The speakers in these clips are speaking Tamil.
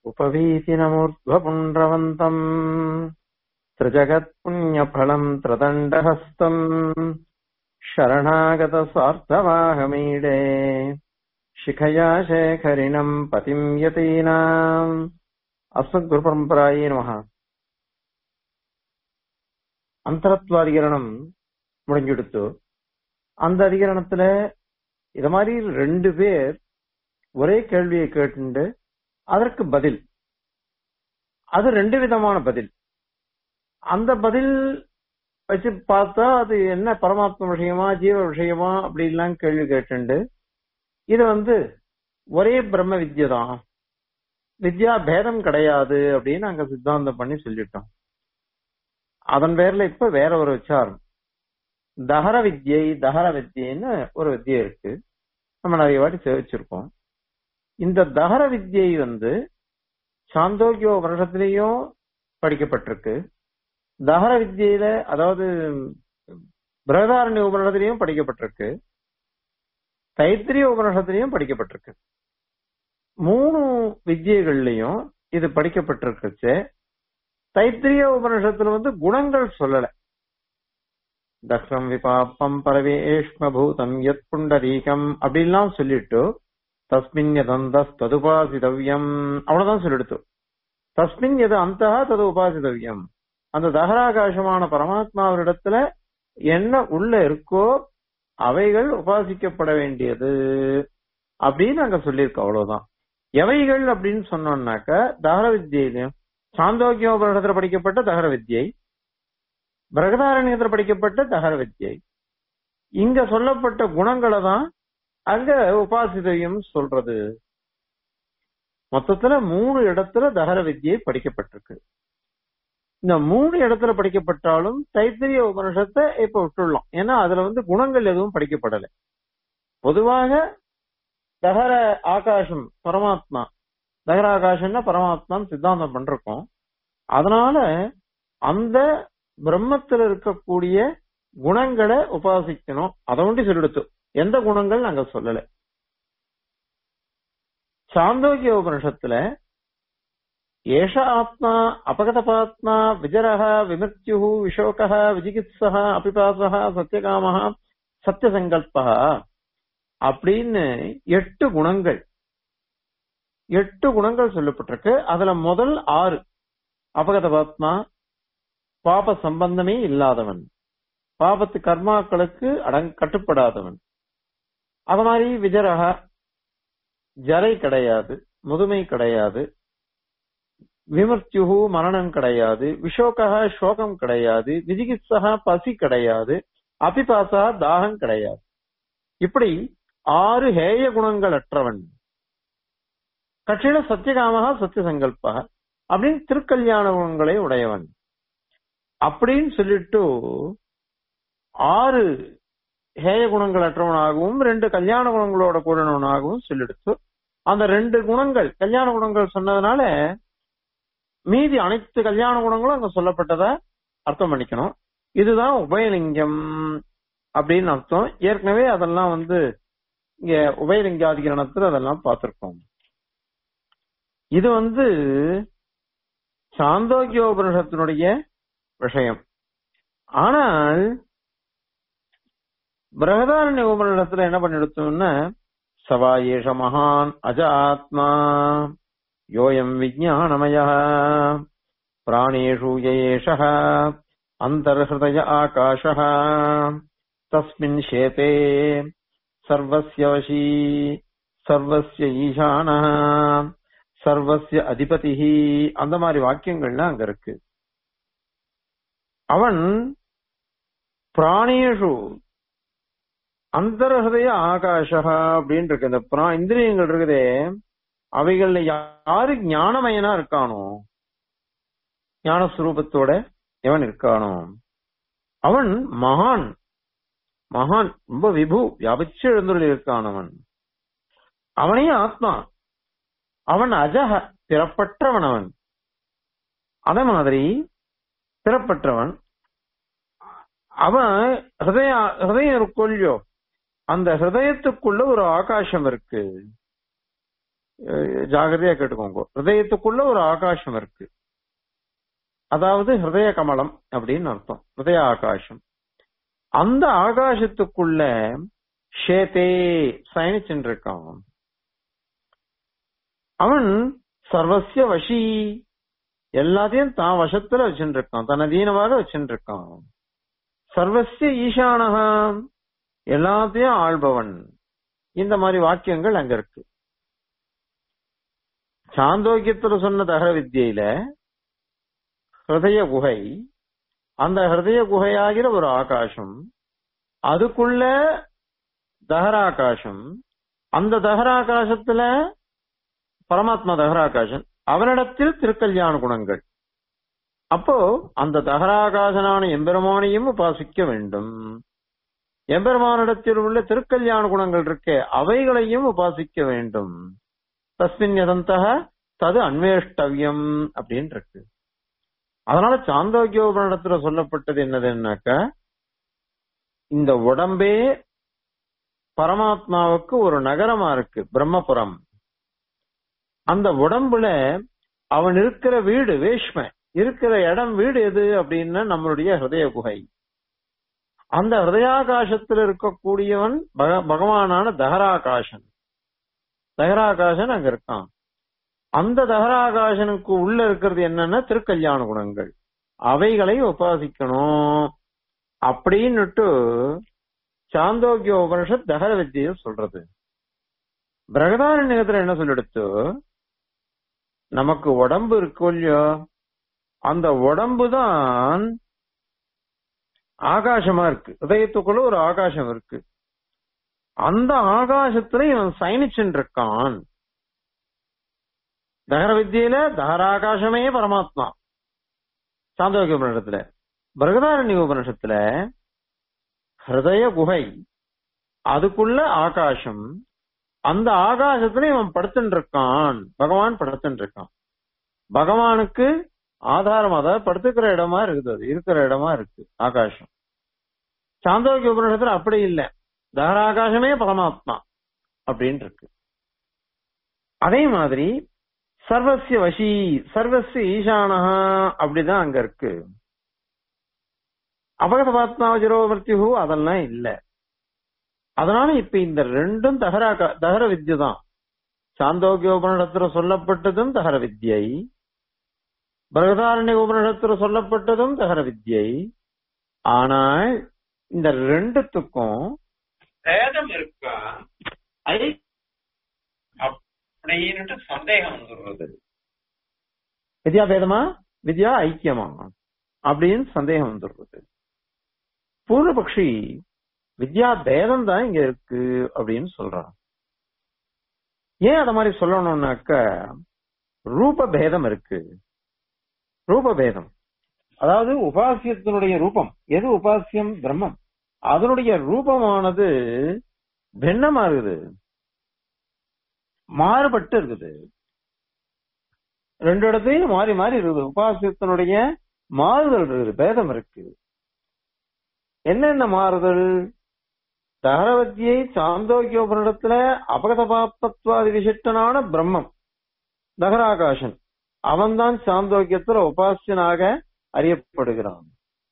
उपवीतिनमूर्ध्वपुण्ड्रवन्तम् त्रिजगत्पुण्यफलम् त्रिदण्डहस्तम् शरणागतस्वार्थवाहमीडे शिखया शेखरिणम् पतिम् यतीनाम् அஸ்மத்குருபரம்பராயே நமக அந்தரத்வாதிகரணம் முடிஞ்சுடுத்து அந்த அதிகரணத்துல இத மாதிரி ரெண்டு பேர் ஒரே கேள்வியை கேட்டுண்டு அதற்கு பதில் அது ரெண்டு விதமான பதில் அந்த பதில் வச்சு பார்த்தா அது என்ன பரமாத்ம விஷயமா ஜீவ விஷயமா அப்படின்லாம் கேள்வி கேட்டுண்டு இது வந்து ஒரே பிரம்ம வித்யை தான் வித்யா பேதம் கிடையாது அப்படின்னு அங்க சித்தாந்தம் பண்ணி சொல்லிட்டோம் அதன் பேர்ல இப்ப வேற ஒரு விசாரம் தகர வித்யை தகர வித்யன்னு ஒரு வித்யை இருக்கு நம்ம நிறைய வாட்டி சேவிச்சிருக்கோம் இந்த தகர வித்யை வந்து சாந்தோக்கியோ வருஷத்திலையும் படிக்கப்பட்டிருக்கு தகர வித்யில அதாவது பிரகதாரண்ய உபநிஷத்திலையும் படிக்கப்பட்டிருக்கு தைத்திரிய உபநிஷத்திலையும் படிக்கப்பட்டிருக்கு மூணு வித்தியகள்லயும் இது படிக்கப்பட்டிருக்குச்சு தைத்திரிய உபனிஷத்துல வந்து குணங்கள் சொல்லல தக்ஷம் விபாப்பம் பரவேஷ்ம பூதம் யத் புண்டரீகம் அப்படின்லாம் சொல்லிட்டு தஸ்மின் யதந்த ததுபாசிதவ்யம் அவ்வளவுதான் சொல்லிடுத்து தஸ்மின் எது அந்த தது உபாசிதவ்யம் அந்த தகராகாசமான பரமாத்மாவிடத்துல என்ன உள்ள இருக்கோ அவைகள் உபாசிக்கப்பட வேண்டியது அப்படின்னு அங்க சொல்லியிருக்கோம் அவ்வளவுதான் எவைகள் அப்படின்னு சொன்னோம்னாக்க தகர வித்தியிலையும் சாந்தோக்கியோபனிடத்துல படிக்கப்பட்ட தகர வித்யை பிரகதாரண்யத்துல படிக்கப்பட்ட தகர வித்யை இங்க சொல்லப்பட்ட குணங்களை தான் அங்க உபாசிதையும் சொல்றது மொத்தத்துல மூணு இடத்துல தகர வித்யை படிக்கப்பட்டிருக்கு இந்த மூணு இடத்துல படிக்கப்பட்டாலும் தைத்திரிய உபனிஷத்தை இப்ப விட்டுடலாம் ஏன்னா அதுல வந்து குணங்கள் எதுவும் படிக்கப்படலை பொதுவாக தகர ஆகாசம் பரமாத்மா தகர ஆகாசம்னா பரமாத்மான்னு சித்தாந்தம் பண்றோம் அதனால அந்த பிரம்மத்துல இருக்கக்கூடிய குணங்களை உபாசிக்கணும் அதை ஒண்டி சொல்லிடுத்து எந்த குணங்கள் நாங்க சொல்லல சாந்தோக்கிய உபனிஷத்துல ஏஷ ஆத்மா அபகதபாத்மா விஜரக விமிருத்யு விஷோக விஜிகித்சா அபிபாசா சத்தியகாம சத்தியசங்கல்பா அப்படின்னு எட்டு குணங்கள் எட்டு குணங்கள் சொல்லப்பட்டிருக்கு அதுல முதல் ஆறு அபகத பாத்மா பாப சம்பந்தமே இல்லாதவன் பாபத்து கர்மாக்களுக்கு அடங் கட்டுப்படாதவன் அது மாதிரி விஜரக ஜரை கிடையாது முதுமை கிடையாது விமர்த்தியுகு மரணம் கிடையாது விஷோகா சோகம் கிடையாது விஜிகித்சா பசி கிடையாது அபிபாசா தாகம் கிடையாது இப்படி ஆறு ஹேய குணங்கள் அற்றவன் கட்சியில சத்தியகாமகா சத்திய சங்கல்பா அப்படின்னு திருக்கல்யாண குணங்களை உடையவன் அப்படின்னு சொல்லிட்டு ஆறு ஹேய குணங்கள் அற்றவனாகவும் ரெண்டு கல்யாண குணங்களோட கூடனவனாகவும் சொல்லிடுத்து அந்த ரெண்டு குணங்கள் கல்யாண குணங்கள் சொன்னதுனால மீதி அனைத்து கல்யாண குணங்களும் அங்க சொல்லப்பட்டதா அர்த்தம் பண்ணிக்கணும் இதுதான் உபயலிங்கம் அப்படின்னு அர்த்தம் ஏற்கனவே அதெல்லாம் வந்து இங்க உபயலிங்காதிகரணத்துல அதெல்லாம் பார்த்திருக்கோம் இது வந்து சாந்தோக்கியோபனிஷத்தினுடைய விஷயம் ஆனால் பிரகதாரண்ய உபனிஷத்துல என்ன பண்ணிடுத்தோம்னா சவா ஏஷ மகான் அஜ ஆத்மா யோயம் விஜயானமய பிராணேஷு ஏஷ அந்தர்ஹய ஆகாஷ தஸ்மின் ஷேதே சர்வஸ்ய வசி சர்வஸ்ய ஈசான சர்வஸ்ய அதிபதி அந்த மாதிரி வாக்கியங்கள்லாம் அங்க இருக்கு அவன் பிராணேஷு அந்தர்ஹதய ஆகாஷா அப்படின்னு இருக்கு இந்த பிரா இந்திரியங்கள் இருக்குதே அவைகள்ல யாரு ஞானமயனா இருக்கானோ ஞானஸ்வரூபத்தோட எவன் இருக்கானோ அவன் மகான் மகான் ரொம்ப விபு வியாபிச்சு எழுந்துள்ள இருக்கான் அவன் அவனே ஆத்மா அவன் அஜக பிறப்பற்றவன் அவன் அதே மாதிரி பிறப்பற்றவன் அவன் ஹிருதய ஹிருதயம் இருக்கோ இல்லையோ அந்த ஹிருதயத்துக்குள்ள ஒரு ஆகாசம் இருக்கு அஹ், ஜாகிரதையா கேட்டுக்கோங்க ஹிருதயத்துக்குள்ள ஒரு ஆகாசம் இருக்கு அதாவது ஹிருதய கமலம் அப்படின்னு அர்த்தம் ஹிருதய ஆகாசம் அந்த ஆகாசத்துக்குள்ள ஷேதே சயனிச்சுட்டு இருக்கான் அவன் சர்வசிய வசி எல்லாத்தையும் தான் வசத்துல வச்சுட்டு இருக்கான் தன் அதீனமாக வச்சுட்டு இருக்கான் சர்வசிய ஈசானகா எல்லாத்தையும் ஆள்பவன் இந்த மாதிரி வாக்கியங்கள் அங்க இருக்கு சாந்தோக்கியத்துல சொன்ன தகர வித்தியில ஹிருதய குகை அந்த ஹிருதய குகையாகிற ஒரு ஆகாசம் அதுக்குள்ள தகராகாசம் அந்த தகராகாசத்துல பரமாத்மா தகராகாசன் அவனிடத்தில் திருக்கல்யாண குணங்கள் அப்போ அந்த தகராகாசனான எம்பெருமானையும் உபாசிக்க வேண்டும் எம்பெருமானிடத்தில் உள்ள திருக்கல்யாண குணங்கள் இருக்கே அவைகளையும் உபாசிக்க வேண்டும் தஸ்மின் யதந்தக தது அன்வேஷ்டவியம் அப்படின்னு இருக்கு அதனால சாந்தோக்கியோபனிடத்துல சொல்லப்பட்டது என்னதுன்னாக்க இந்த உடம்பே பரமாத்மாவுக்கு ஒரு நகரமா இருக்கு பிரம்மபுரம் அந்த உடம்புல அவன் இருக்கிற வீடு வேஷ்ம இருக்கிற இடம் வீடு எது அப்படின்னா நம்மளுடைய ஹிருதய குகை அந்த ஹிருதயாகாசத்தில் இருக்கக்கூடியவன் பக- பகவானான தகராகாசன் தகராகாசன் அங்க இருக்கான் அந்த தகராகாசனுக்கு உள்ள இருக்கிறது என்னன்னா திருக்கல்யாண குணங்கள் அவைகளை உபாசிக்கணும் அப்படின்னுட்டு சாந்தோக்கிய உபனிஷத் தகர வித்தியை சொல்றது பிரகதாரண்யத்துல என்ன சொல்லிடுத்து நமக்கு உடம்பு இருக்கோ இல்லையோ அந்த உடம்பு தான் ஆகாசமா இருக்கு இதயத்துக்குள்ள ஒரு ஆகாசம் இருக்கு அந்த ஆகாசத்துல இவன் சயனிச்சுட்டு இருக்கான் தகர வித்தியில தகராகாசமே பரமாத்மா சாந்தோக்கிய உபனிஷத்துல பிரகதாரண்ய உபனிஷத்துல ஹிருதய குகை அதுக்குள்ள ஆகாசம் அந்த ஆகாசத்துல இவன் படுத்துட்டு இருக்கான் பகவான் படுத்துட்டு இருக்கான் பகவானுக்கு ஆதாரம் அதாவது படுத்துக்கிற இடமா இருக்குது அது இருக்கிற இடமா இருக்கு ஆகாசம் சாந்தோக்கிய உபநிஷத்துல அப்படி இல்லை தகராகாசமே பரமாத்மா அப்படின்னு இருக்கு அதே மாதிரி சர்வசிய வசி சர்வசிய ஈசானஹா அப்படிதான் அங்க இருக்கு அபகதபாத்மா ஜிரோவர்த்திஹு அதெல்லாம் இல்ல அதனால இப்ப இந்த ரெண்டும் தகரா தகர வித்யை தான் சாந்தோக்கிய உபனிடத்துல சொல்லப்பட்டதும் தகர வித்யை பிரகதாரண்ய உபனிடத்துல சொல்லப்பட்டதும் தகர வித்யை ஆனால் இந்த ரெண்டுத்துக்கும் பேதம் இருக்கா ஐ அப்படின்னுட்டு சந்தேகம் வந்துடுறது வித்யா பேதமா வித்யா ஐக்கியமா அப்படின்னு சந்தேகம் வந்துடுறது பூர்வபக்ஷி வித்யா பேதம் தான் இங்க இருக்கு அப்படின்னு சொல்றான் ஏன் அத மாதிரி சொல்லணும்னாக்க ரூப பேதம் இருக்கு ரூப பேதம் அதாவது உபாசியத்தினுடைய ரூபம் எது உபாசியம் பிரம்மம் அதனுடைய ரூபமானது பின்னமா இருக்குது மாறுபட்டு இருக்குது ரெண்டு இடத்தையும் மாறி மாறி இருக்குது உபாசியத்தினுடைய மாறுதல் இருக்குது பேதம் இருக்கு என்னென்ன மாறுதல் தகரவத்தியை சாந்தோக்கியோபனிடத்துல அபகதபாப்பத்வாதி விசிஷ்டனான பிரம்மம் தகராகாசன் அவன்தான் சாந்தோக்கியத்துல உபாசியனாக அறியப்படுகிறான்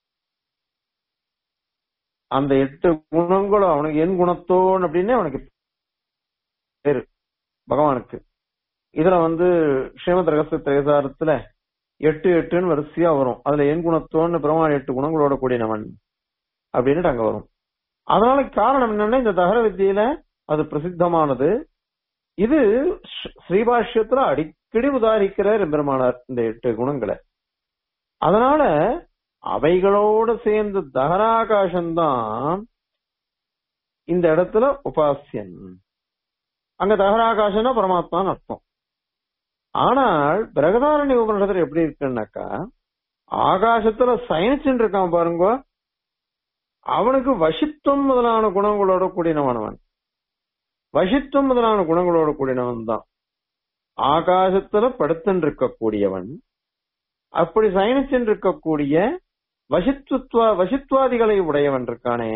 அந்த எட்டு குணங்களும் அவனுக்கு என் குணத்தோன் அப்படின்னு அவனுக்கு பேரு பகவானுக்கு இதுல வந்து ஸ்ரீமத் ரகசிய திரேசாரத்துல எட்டு எட்டுன்னு வரிசையா வரும் அதுல என் குணத்தோன்னு பிரமான் எட்டு குணங்களோட கூடினவன் அப்படின்னுட்டு அங்க வரும் அதனால காரணம் என்னன்னா இந்த தகர வித்தியில அது பிரசித்தமானது இது ஸ்ரீ- ஸ்ரீபாஷ்யத்துல அடிக்கடி உதாரிக்கிறார் பெருமானார் இந்த எட்டு குணங்களை அதனால அவைகளோட சேர்ந்த தகராகாசம்தான் இந்த இடத்துல உபாசியன் அங்க தகராகாசம்னா பரமாத்மான்னு அர்த்தம் ஆனால் பிரகதாரண்ய உபநிஷத்துல எப்படி இருக்குன்னாக்கா ஆகாசத்துல சயனிச்சுட்டு இருக்கான் பாருங்க அவனுக்கு வசித்துவம் முதலான குணங்களோட கூடினவனவன் வசித்துவம் முதலான குணங்களோட கூடினவன் தான் ஆகாசத்துல படுத்துன்னு இருக்கக்கூடியவன் அப்படி சயனிச்சுட்டு இருக்கக்கூடிய வசித்துவ வசித்வாதிகளை உடையவன் இருக்கானே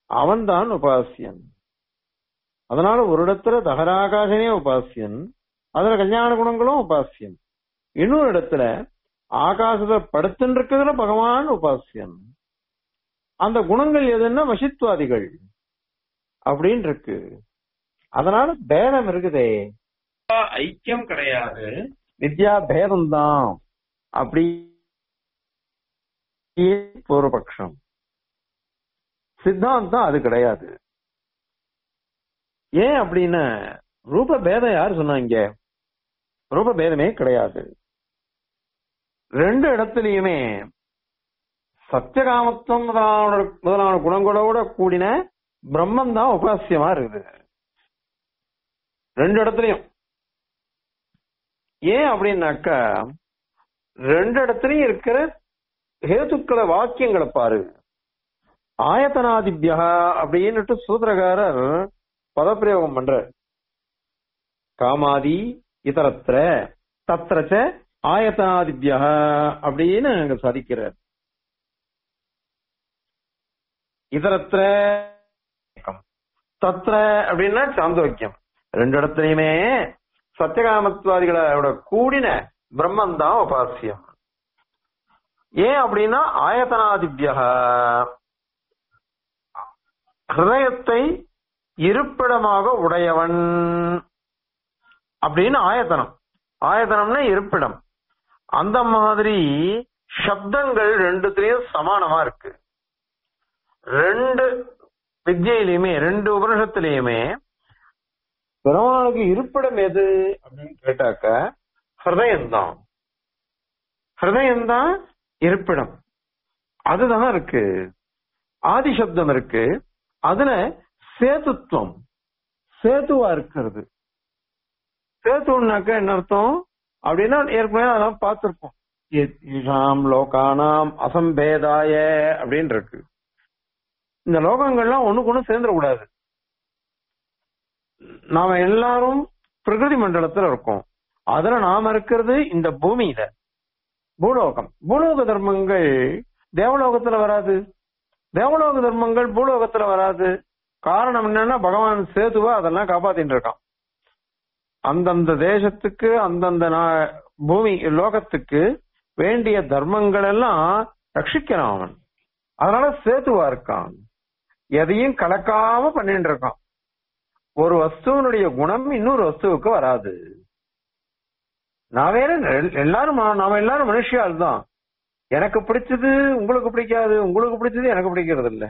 அவன்தான் உபாசியன் அதனால ஒரு இடத்துல தகராகாசனே உபாசியன் அதுல கல்யாண குணங்களும் உபாசியம் இன்னொரு இடத்துல ஆகாசத்தை படுத்துன்னு இருக்கிறதுல பகவான் உபாசியம் அந்த குணங்கள் எதுன்னா வசித்வாதிகள் அப்படின்னு இருக்கு அதனால பேதம் இருக்குதே ஐக்கியம் கிடையாது வித்யா பேதம் தான் அப்படி பூர்வபக்ஷம் சித்தாந்தம் அது கிடையாது ஏன் அப்படின்னு ரூப பேதம் யார் சொன்னாங்க ரூப பேதமே கிடையாது ரெண்டு இடத்துலயுமே சத்தியகாமத்துவம் முதலான முதலான குணங்களோட கூடின பிரம்மம் தான் உபாசியமா இருக்குது ரெண்டு இடத்துலயும் ஏன் அப்படின்னாக்கா ரெண்டு இடத்துலயும் இருக்கிற ஹேதுக்களை வாக்கியங்களை பாரு ஆயத்தனாதிபியா அப்படின்னுட்டு சூத்திரகாரர் பதப்பிரயோகம் பண்ற காமாதி இதரத்திர தத்திரச்ச ஆயத்தனாதிபியா அப்படின்னு அங்க சாதிக்கிறார் இதரத்திர தத்திர அப்படின்னா சாந்தோக்கியம் ரெண்டு இடத்துலயுமே சத்தியகாமத்வாதிகளோட கூடின பிரம்மன் தான் உபாசியம் ஏன் அப்படின்னா ஆயத்தனாதிபியா ஹிருதயத்தை இருப்பிடமாக உடையவன் அப்படின்னு ஆயத்தனம் ஆயத்தனம்னா இருப்பிடம் அந்த மாதிரி சப்தங்கள் ரெண்டுத்திலையும் சமானமா இருக்கு ரெண்டு வித்யிலையுமே ரெண்டு உபனிஷத்திலையுமே பெருமாளுக்கு இருப்பிடம் எது அப்படின்னு கேட்டாக்க ஹிருதயம்தான் ஹிருதயம்தான் இருப்பிடம் அதுதான் இருக்கு ஆதி சப்தம் இருக்கு அதுல சேதுத்துவம் சேதுவா இருக்கிறது சேத்துனாக்க என்ன அர்த்தம் அப்படின்னா ஏற்கனவே அதெல்லாம் பார்த்திருப்போம் ஈஷாம் லோகானாம் அசம்பேதாய அப்படின்னு இருக்கு இந்த லோகங்கள்லாம் ஒண்ணுக்கு ஒண்ணு சேர்ந்துடக்கூடாது நாம எல்லாரும் பிரகிருதி மண்டலத்துல இருக்கோம் அதுல நாம இருக்கிறது இந்த பூமியில பூலோகம் பூலோக தர்மங்கள் தேவலோகத்துல வராது தேவலோக தர்மங்கள் பூலோகத்துல வராது காரணம் என்னன்னா பகவான் சேதுவா அதெல்லாம் காப்பாத்திட்டு இருக்கான் அந்தந்த தேசத்துக்கு அந்தந்த நா- பூமி லோகத்துக்கு வேண்டிய தர்மங்கள் எல்லாம் ரட்சிக்கிறான் அவன் அதனால சேதுவா இருக்கான் எதையும் கலக்காம பண்ணிட்டு இருக்கான் ஒரு வஸ்துவனுடைய குணம் இன்னொரு வஸ்துவுக்கு வராது நான் வேற எல்- எல்லாரும் மா- நாம எல்லாரும் மனுஷியால் தான் எனக்கு பிடிச்சது உங்களுக்கு பிடிக்காது உங்களுக்கு பிடிச்சது எனக்கு பிடிக்கிறது இல்ல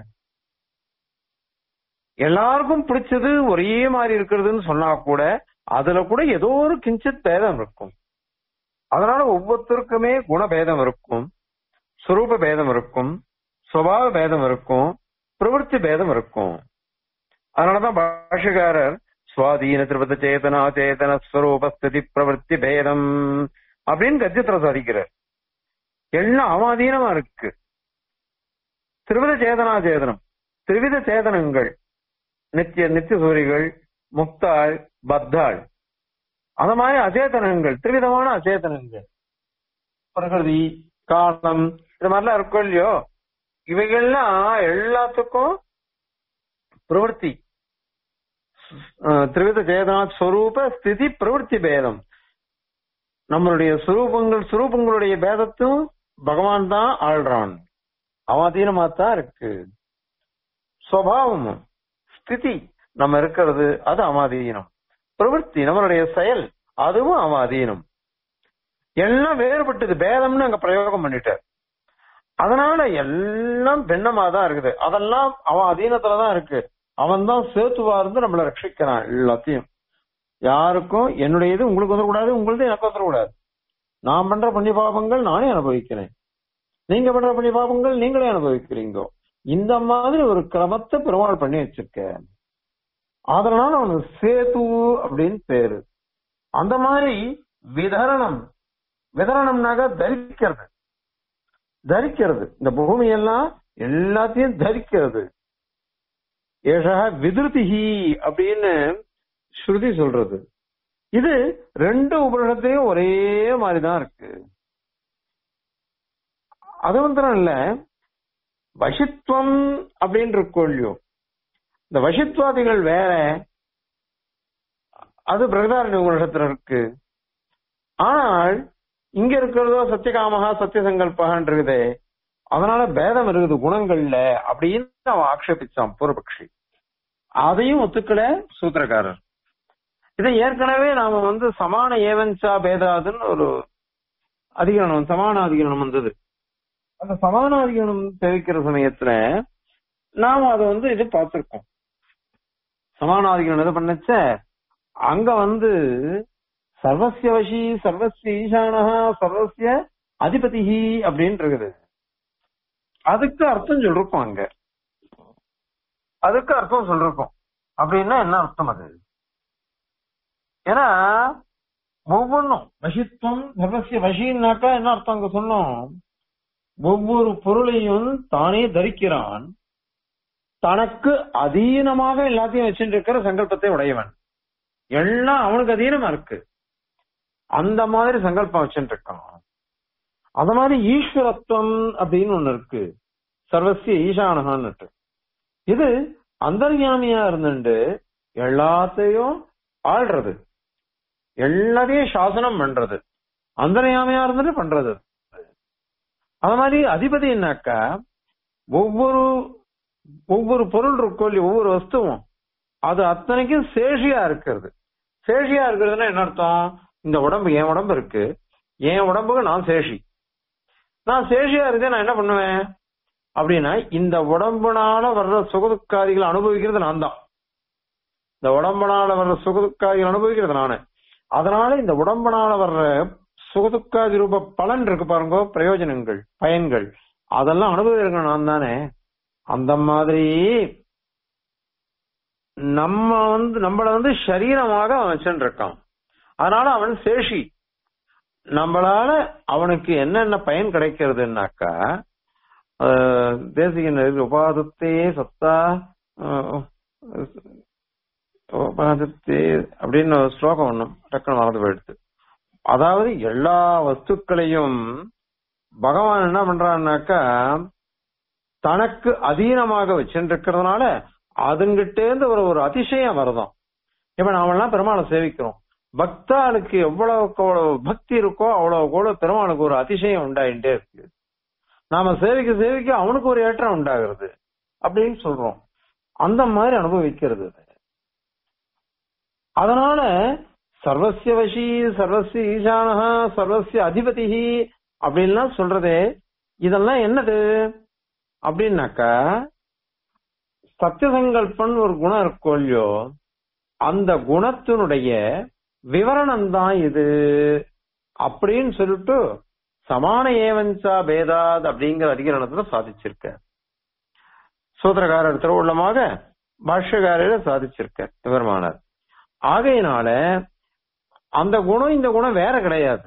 எல்லாருக்கும் பிடிச்சது ஒரே மாதிரி இருக்கிறதுன்னு சொன்னா கூட அதுல கூட ஏதோ ஒரு கிஞ்சித் பேதம் இருக்கும் அதனால ஒவ்வொருத்தருக்குமே குணபேதம் இருக்கும் சுரூப பேதம் இருக்கும் சுபாவ பேதம் இருக்கும் பிரவൃத்தி பேதம் இருக்கும் அதனாலதான் பாஷகாரர் சுவாதீன திருபத சேதனா சேதன ஸ்வரூப ஸ்திதி பிரவൃத்தி பேதம் அப்படின்னு கத்தியத்துல சாதிக்கிறார் எல்லாம் அவாதீனமா இருக்கு திருவித சேதனா சேதனம் திரிவித சேதனங்கள் நித்திய நித்திய சூரிகள் முக்தாள் பத்தாள் அந்த மாதிரி அச்சேதனங்கள் திரிவிதமான அச்சேதனங்கள் பிரகிருதி காலம் இது மாதிரிலாம் இருக்கும் இல்லையோ இவைகள்லாம் எல்லாத்துக்கும் பிரவൃத்தி அஹ், திரிவித சேதனா ஸ்வரூப ஸ்திதி பிரவൃத்தி பேதம் நம்மளுடைய சுரூபங்கள் சுரூபங்களுடைய பேதத்தும் பகவான் தான் ஆள்றான் அவதீனமா தான் இருக்கு சுவாவமும் ஸ்திதி நம்ம இருக்கிறது அது அமாதீனம் பிரவൃத்தி நம்மளுடைய செயல் அதுவும் அமாதீனம் எல்லாம் வேறுபட்டது பேதம்னு அங்க பிரயோகம் பண்ணிட்டார் அதனால எல்லாம் பின்னமா தான் இருக்குது அதெல்லாம் அவன் அதீனத்துல தான் இருக்கு அவன் தான் சேத்துவா இருந்து நம்மளை ரட்சிக்கிறான் எல்லாத்தையும் யாருக்கும் என்னுடைய இது உங்களுக்கு வந்துடக்கூடாது உங்களது எனக்கு வந்துடக்கூடாது நான் பண்ற புண்ணிய பாபங்கள் நானே அனுபவிக்கிறேன் நீங்க பண்ற புண்ணிய பாபங்கள் நீங்களே அனுபவிக்கிறீங்க இந்த மாதிரி ஒரு கிரமத்தை பெருமாள் பண்ணி வச்சிருக்க அதனால அவனுக்கு சேது அப்படின்னு பேரு அந்த மாதிரி விதரணம் விதரணம்னாக தரிக்கிறது தரிக்கிறது இந்த பூமி எல்லாம் எல்லாத்தையும் தரிக்கிறது ஏஷா விதிருதிஹி அப்படின்னு ஸ்ருதி சொல்றது இது ரெண்டு உபநிடத்தையும் ஒரே மாதிரிதான் இருக்கு அது மாத்திரம் இல்ல வசித்துவம் அப்படின்னு இருக்கும் இல்லையோ இந்த வசித்வாதிகள் வேற அது பிரகதாரண்ய உபனிஷத்துல இருக்கு ஆனால் இங்க இருக்கிறதோ சத்தியகாமகா சத்திய சங்கல்பகான் இருக்குதே அதனால பேதம் இருக்குது குணங்கள்ல அப்படின்னு அவன் ஆக்ஷேபிச்சான் பூர்வபக்ஷி அதையும் ஒத்துக்கல சூத்திரக்காரர் இதை ஏற்கனவே நாம வந்து சமான ஏவன்சா பேதாதுன்னு ஒரு அதிகரணம் சமான அதிகரணம் வந்தது அந்த சமான அதிகரணம் தெரிவிக்கிற சமயத்துல நாம அதை வந்து இது பார்த்திருக்கோம் சமானாதிகரணம் இது பண்ணச்ச அங்க வந்து சர்வசிய வசி சர்வசிய ஈசானஹா சர்வசிய அதிபதிஹி அப்படின்னு இருக்குது அதுக்கு அர்த்தம் சொல்லிருக்கோம் அங்க அதுக்கு அர்த்தம் சொல்லிருக்கோம் அப்படின்னா என்ன அர்த்தம் அது ஏன்னா ஒவ்வொன்றும் வசித்துவம் சர்வசிய வசின்னாக்கா என்ன அர்த்தம் அங்க சொன்னோம் ஒவ்வொரு பொருளையும் தானே தரிக்கிறான் தனக்கு அதீனமாக எல்லாத்தையும் வச்சுட்டு இருக்கிற சங்கல்பத்தை உடையவன் எல்லாம் அவனுக்கு அதீனமா இருக்கு அந்த மாதிரி சங்கல்பம் வச்சுட்டு இருக்கான் அந்த மாதிரி ஈஸ்வரத்துவம் அப்படின்னு ஒண்ணு இருக்கு சர்வசிய ஈசானகான்னுட்டு இது அந்தர்யாமியா இருந்துட்டு எல்லாத்தையும் ஆள்றது எல்லாத்தையும் சாசனம் பண்றது அந்தர்யாமியா இருந்துட்டு பண்றது அது மாதிரி அதிபதி என்னாக்கா ஒவ்வொரு ஒவ்வொரு பொருள் இருக்கோ இல்லையோ ஒவ்வொரு வஸ்துவும் அது அத்தனைக்கும் சேஷியா இருக்கிறது சேஷியா இருக்கிறதுனா என்ன அர்த்தம் இந்த உடம்பு என் உடம்பு இருக்கு என் உடம்புக்கு நான் சேஷி நான் சேஷியா இருக்கேன் நான் என்ன பண்ணுவேன் அப்படின்னா இந்த உடம்புனால வர்ற சுகதுக்காதிகளை அனுபவிக்கிறது நான் தான் இந்த உடம்புனால வர்ற சுகதுக்காதிகள் அனுபவிக்கிறது நானு அதனால இந்த உடம்புனால வர்ற சுகதுக்காதி ரூப பலன் இருக்கு பாருங்க பிரயோஜனங்கள் பயன்கள் அதெல்லாம் அனுபவிக்கிற நான் தானே அந்த மாதிரி நம்ம வந்து நம்மள வந்து சரீரமாக அவன் வச்சுட்டு இருக்கான் அதனால அவன் சேஷி நம்மளால அவனுக்கு என்னென்ன பயன் கிடைக்கிறதுனாக்கா தேசிக உபாதத்தே சத்தா உபாதத்தே அப்படின்னு ஒரு ஸ்லோகம் ஒண்ணும் டக்குனு மறந்து போயிடுது அதாவது எல்லா வஸ்துக்களையும் பகவான் என்ன பண்றான்னாக்கா தனக்கு அதீனமாக வச்சுருக்கிறதுனால அதுங்கிட்டேந்து ஒரு ஒரு அதிசயம் வருதான் இப்ப நாமெல்லாம் பெருமாளை சேவிக்கிறோம் பக்தாளுக்கு எவ்வளவுக்கு அவ்வளவு பக்தி இருக்கோ அவ்வளவுக்கு அவ்வளவு பெருமாளுக்கு ஒரு அதிசயம் உண்டாயிட்டே இருக்கு நாம சேவிக்க சேவிக்க அவனுக்கு ஒரு ஏற்றம் உண்டாகிறது அப்படின்னு சொல்றோம் அந்த மாதிரி அனுபவிக்கிறது அதனால சர்வசிய வசி சர்வசிய ஈசானஹா சர்வசிய அதிபதி அப்படின்லாம் சொல்றதே இதெல்லாம் என்னது அப்படின்னாக்கா சத்தியசங்கல்பன் ஒரு குணம் இருக்கோ இல்லையோ அந்த குணத்தினுடைய விவரணம் தான் இது அப்படின்னு சொல்லிட்டு சமான ஏவன்சா பேதாத் அப்படிங்கிற அதிகரணத்துல சாதிச்சிருக்க சூத்திரக்காரர் திருவுள்ளமாக பாஷ்யக்காரர சாதிச்சிருக்க விவரமானார் ஆகையினால அந்த குணம் இந்த குணம் வேற கிடையாது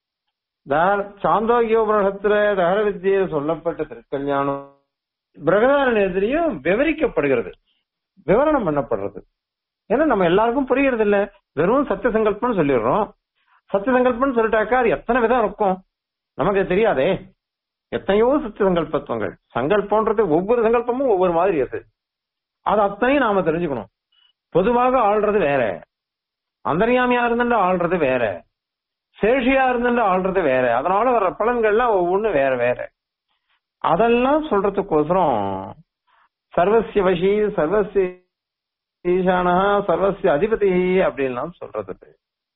சாந்தோக்கியோபுரகத்துல தகர வித்தியில் சொல்லப்பட்ட திருக்கல்யாணம் பிரகதாரண்யத்திலையும் விவரிக்கப்படுகிறது விவரணம் பண்ணப்படுறது ஏன்னா நம்ம எல்லாருக்கும் புரியறது இல்ல வெறும் சத்திய சங்கல்பம் சொல்லிடுறோம் சத்திய சங்கல்பம் சொல்லிட்டாக்கா அது எத்தனை விதம் இருக்கும் நமக்கு தெரியாதே எத்தனையோ சத்திய சங்கல்பத்துவங்கள் சங்கல்பன்றது ஒவ்வொரு சங்கல்பமும் ஒவ்வொரு மாதிரி அது அது அத்தனையும் நாம தெரிஞ்சுக்கணும் பொதுவாக ஆள்றது வேற அந்தரியாமியா இருந்துட்டு ஆள்றது வேற சேஷியா இருந்துட்டு ஆள்றது வேற அதனால வர்ற பலன்கள்லாம் ஒவ்வொன்னு வேற வேற அதெல்லாம் சொல்றதுக்கோசரம் சர்வசிய வசி சர்வசிய ஈசானா சர்வசிய அதிபதி அப்படின்லாம் சொல்றது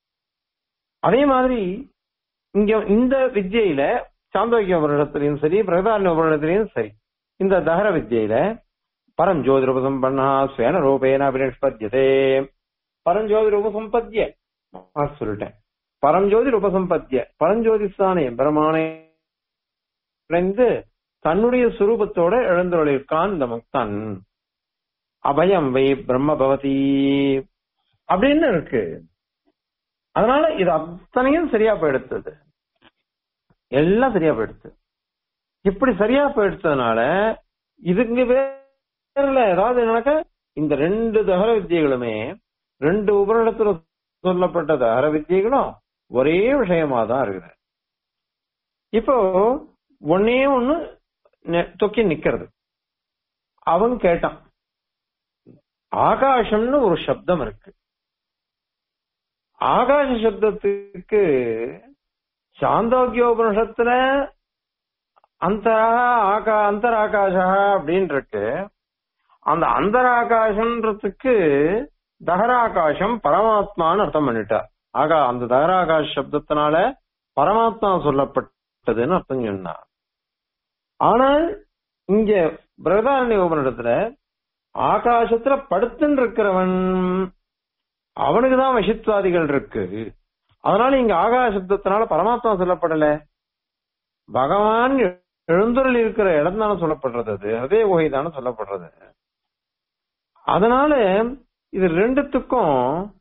அதே மாதிரி இங்க இந்த வித்தியில சாந்தோக்கிய உபரிடத்திலையும் சரி பிரகதாரண்ய உபரிடத்திலையும் சரி இந்த தகர வித்தியில பரஞ்சோதி ரூபசம்பன்னா ஸ்வேன ரூபேன அபினிஷ்பத்தியதே பரஞ்சோதி ரூபசம்பத்திய சொல்லிட்டேன் பரஞ்சோதி ரூபசம்பத்திய பரஞ்சோதிஸ்தானே பிரமானே இணைந்து தன்னுடைய சுரூபத்தோட எழுந்துள்ளிருக்கான் இந்த முக்தன் அபயம் வை பிரம்ம பவதி அப்படின்னு இருக்கு அதனால இது அத்தனையும் சரியா போயிடுத்தது எல்லாம் சரியா போயிடுத்து இப்படி சரியா போயிடுத்ததுனால இதுங்க வேறல ஏதாவது என்னன்னாக்க இந்த ரெண்டு தகர வித்தியைகளுமே ரெண்டு உபரிடத்துல சொல்லப்பட்ட தகர வித்தியைகளும் ஒரே விஷயமா தான் இருக்குது இப்போ ஒன்னே ஒண்ணு தொக்கி நிக்கிறது அவன் கேட்டான் ஆகாசம்னு ஒரு சப்தம் இருக்கு ஆகாச சப்தத்துக்கு சாந்தோக்கியோபனிஷத்துல அந்தரா ஆகா அந்தராகாசா அப்படின்னு இருக்கு அந்த அந்தராகாசம்ன்றதுக்கு தகராகாசம் பரமாத்மான்னு அர்த்தம் பண்ணிட்டார் ஆகா அந்த தகராகாச சப்தத்தினால பரமாத்மா சொல்லப்பட்டதுன்னு அர்த்தம் சொன்னார் ஆனால் இங்க பிரகதாரண்ய உபனிடத்துல ஆகாசத்துல படுத்துன்னு இருக்கிறவன் அவனுக்கு தான் வசித்வாதிகள் இருக்கு அதனால இங்க ஆகாச சப்தத்தினால பரமாத்மா சொல்லப்படல பகவான் எழுந்துருள் இருக்கிற இடம் தானே சொல்லப்படுறது அது அதே குகை தானே சொல்லப்படுறது அதனால இது ரெண்டுத்துக்கும்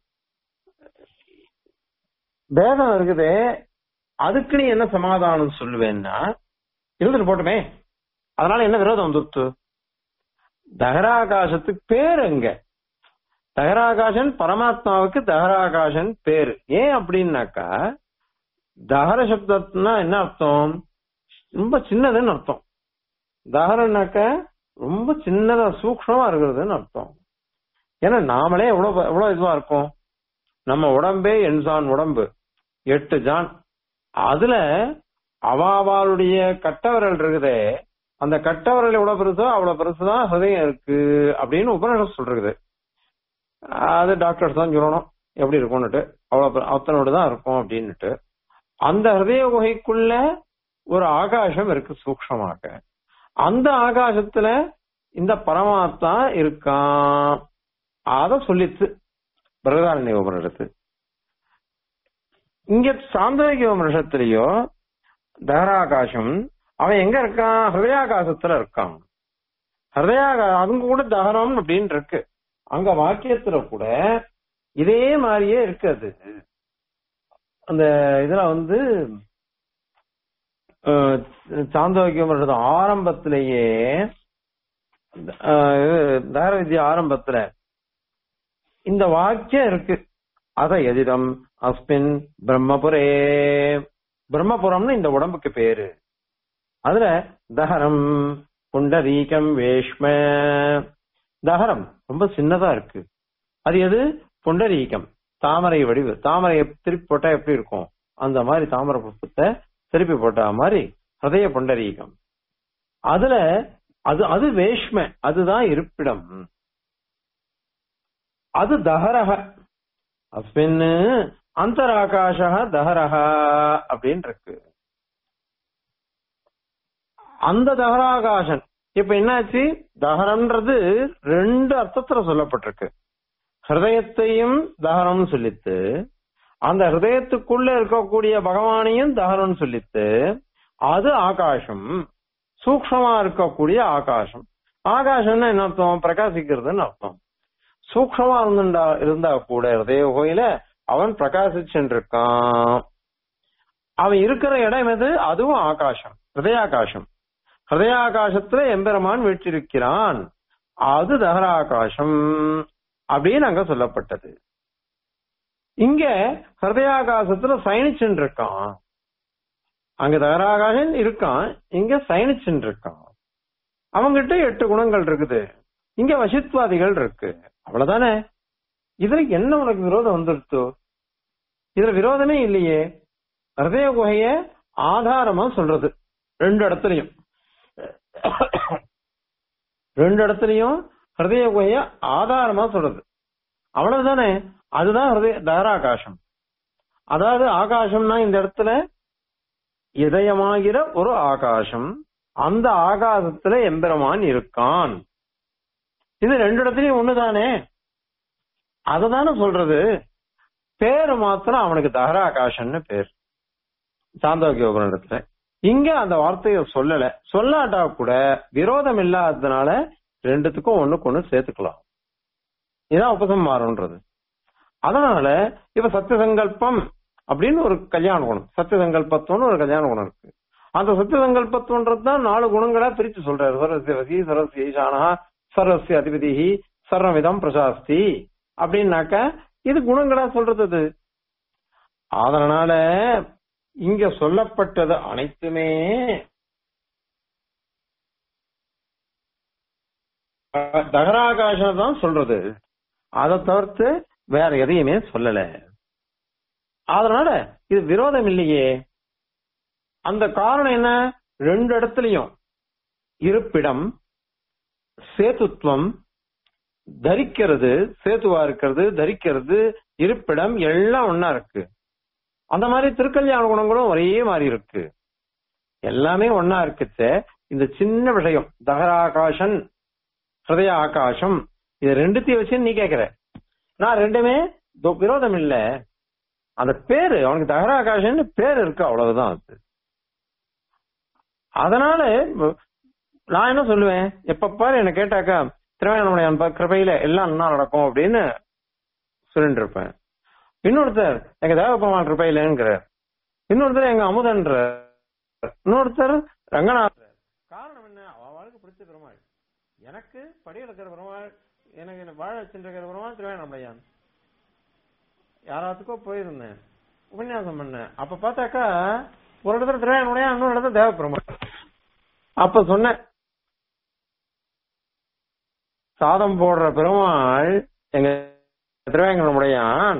பேதம் இருக்குதே அதுக்கு நீ என்ன சமாதானம் சொல்லுவேன்னா இருந்துட்டு போட்டுமே அதனால என்ன விரோதம் வந்துருத்து தகராகாசத்துக்கு பேர் எங்க தகராகாசன் பரமாத்மாவுக்கு தகராகாசன் பேரு ஏன் அப்படின்னாக்கா தகர சப்தம்னா என்ன அர்த்தம் ரொம்ப சின்னதுன்னு அர்த்தம் தகரனாக்க ரொம்ப சின்னதா சூக்ஷமா இருக்கிறதுன்னு அர்த்தம் ஏன்னா நாமளே எவ்வளவு எவ்வளவு இதுவா இருக்கும் நம்ம உடம்பே எண்சான் உடம்பு எட்டு ஜான் அதுல அவாவாளுடைய கட்டவரல் இருக்குதே அந்த கட்டவரல் எவ்வளவு பெருசோ அவ்வளவு பெருசுதான் ஹிருதயம் இருக்கு அப்படின்னு உபநிஷம் சொல்றது அது டாக்டர்ஸ் தான் சொல்லணும் எப்படி இருக்கும்னுட்டு அவ்வளவு அத்தனோடு தான் இருக்கும் அப்படின்னுட்டு அந்த ஹிருதய குகைக்குள்ள ஒரு ஆகாசம் இருக்கு சூக்ஷமாக அந்த ஆகாசத்துல இந்த பரமாத்மா இருக்கான் அத சொல்லித்து பிரகதாரண்ய உபனிடத்து இங்க சாந்தோகிய உபனிஷத்துலயோ தகராகாசம் அவன் எங்க இருக்கான் ஹிருதயாகாசத்துல இருக்கான் ஹிருதயாகா அங்க கூட தகனம் அப்படின்னு இருக்கு அங்க வாக்கியத்துல கூட இதே மாதிரியே இருக்கு அது அந்த இதுல வந்து சாந்தோக்கியம் ஆரம்பத்திலேயே தகர வித்யா ஆரம்பத்துல இந்த வாக்கியம் இருக்கு அத எதிரம் அஸ்மின் பிரம்மபுரே பிரம்மபுரம்னு இந்த உடம்புக்கு பேரு அதுல தகரம் புண்டரீகம் வேஷ்ம தகரம் ரொம்ப சின்னதா இருக்கு அது எது புண்டரீகம் தாமரை வடிவு தாமரையை திருப்பி போட்டா எப்படி இருக்கும் அந்த மாதிரி தாமரை புஷ்பத்தை திருப்பி போட்ட மாதிரி ஹதய புண்டரீகம் அதுல அது அது வேஷ்ம அதுதான் இருப்பிடம் அது தஹரக அஸ்மின் அந்தராகாஷ தஹரக அப்படின்னு இருக்கு அந்த தஹராகாசன் இப்ப என்னாச்சு தகரம்ன்றது ரெண்டு அர்த்தத்துல சொல்லப்பட்டிருக்கு ஹிருதயத்தையும் தகரம்னு சொல்லித்து அந்த ஹிருதயத்துக்குள்ள இருக்கக்கூடிய பகவானையும் தகரம்னு சொல்லித்து அது ஆகாசம் சூக்ஷமா இருக்கக்கூடிய ஆகாசம் ஆகாசம்னா என்ன அர்த்தம் பிரகாசிக்கிறதுன்னு அர்த்தம் சூக்ஷமா இருந்தா இருந்தா கூட ஹிருதய கோயில அவன் பிரகாசிச்சுருக்கான் அவன் இருக்கிற இடம் எது அதுவும் ஆகாசம் ஹிருதயாகாசம் ஹிருதயாகாசத்துல எம்பெருமான் வீற்றிருக்கிறான் அது தகராகாசம் அப்படின்னு அங்க சொல்லப்பட்டது இங்க ஹிருதயாகாசத்துல சயனிச்சுன்னு இருக்கான் அங்க தகராகாசன் இருக்கான் இங்க சயனிச்சுன்னு இருக்கான் அவங்கிட்ட எட்டு குணங்கள் இருக்குது இங்க வசித்வாதிகள் இருக்கு அவ்வளவுதானே இதுல என்ன உனக்கு விரோதம் வந்துருத்தோ இதுல விரோதமே இல்லையே ஹிருதய குகைய ஆதாரமா சொல்றது ரெண்டு இடத்துலயும் ரெண்டு இடத்துலயும் ஹிருதய குகைய ஆதாரமா சொல்றது அவ்வளவுதானே அதுதான் ஹிருதய தகராகாசம் அதாவது ஆகாசம்னா இந்த இடத்துல இதயமாகிற ஒரு ஆகாசம் அந்த ஆகாசத்துல எம்பெருமான் இருக்கான் இது ரெண்டு இடத்துலயும் ஒண்ணுதானே அததானே சொல்றது பேரு மாத்திரம் அவனுக்கு தகராகாசம்னு பேர் சாந்தோக்கிய இடத்துல இங்க அந்த வார்த்தையை சொல்லல சொல்லாட்டா கூட விரோதம் இல்லாததுனால ரெண்டுத்துக்கும் ஒண்ணுக்கு ஒண்ணு சேர்த்துக்கலாம் இதான் உபசம்மாரம்ன்றது அதனால இப்ப சத்திய சங்கல்பம் அப்படின்னு ஒரு கல்யாண குணம் சத்திய சங்கல்பத்துவம்னு ஒரு கல்யாண குணம் இருக்கு அந்த சத்திய சங்கல்பத்துவன்றது தான் நாலு குணங்களா பிரிச்சு சொல்றாரு சரஸ்ய வசி சரஸ்ய ஈசானா சர்வசிய அதிபதி சர்வவிதம் பிரசாஸ்தி அப்படின்னாக்க இது குணங்களா சொல்றது அது அதனால இங்க சொல்லப்பட்டது அனைத்துமே தகராகாசம் தான் சொல்றது அதை தவிர்த்து வேற எதையுமே சொல்லல அதனால இது விரோதம் இல்லையே அந்த காரணம் என்ன ரெண்டு இடத்துலயும் இருப்பிடம் சேத்துத்துவம் தரிக்கிறது சேத்துவா இருக்கிறது தரிக்கிறது இருப்பிடம் எல்லாம் ஒன்னா இருக்கு அந்த மாதிரி திருக்கல்யாண குணங்களும் ஒரே மாதிரி இருக்கு எல்லாமே ஒன்னா இருக்குச்சே இந்த சின்ன விஷயம் தகராகாசன் ஹிருதய ஆகாசம் இது ரெண்டுத்தையும் வச்சு நீ கேக்குற நான் ரெண்டுமே தொ- விரோதம் இல்ல அந்த பேரு அவனுக்கு தகராகாசன் பேர் இருக்கு அவ்வளவுதான் அது அதனால வ- நான் என்ன சொல்லுவேன் எப்ப பாரு என்ன கேட்டாக்கா திருவேணமுடையான் பா- கிருபையில எல்லாம் நல்லா நடக்கும் அப்படின்னு சொல்லிட்டு இருப்பேன் இன்னொருத்தர் எங்க தேவபெருமான் கிருபையிலங்கிறார் இன்னொருத்தர் எங்க அமுதன்ற இன்னொருத்தர் ரங்கநாதர் காரணம் என்ன அவளுக்கு பிடிச்ச பெருமாள் எனக்கு படி இருக்கிற பெருமாள் எனக்கு என்ன வாழ வச்சுருக்கிற பெருமாள் திருவேணமுடையான் யாராத்துக்கோ போயிருந்தேன் உபன்யாசம் பண்ணேன் அப்ப பார்த்தாக்கா ஒரு இடத்துல திருவேணமுடையான் இன்னொரு இடத்துல தேவபெருமாள் அப்ப சொன்னேன் சாதம் போடுற பெருமாள் எங்க திருவேங்கடமுடையான்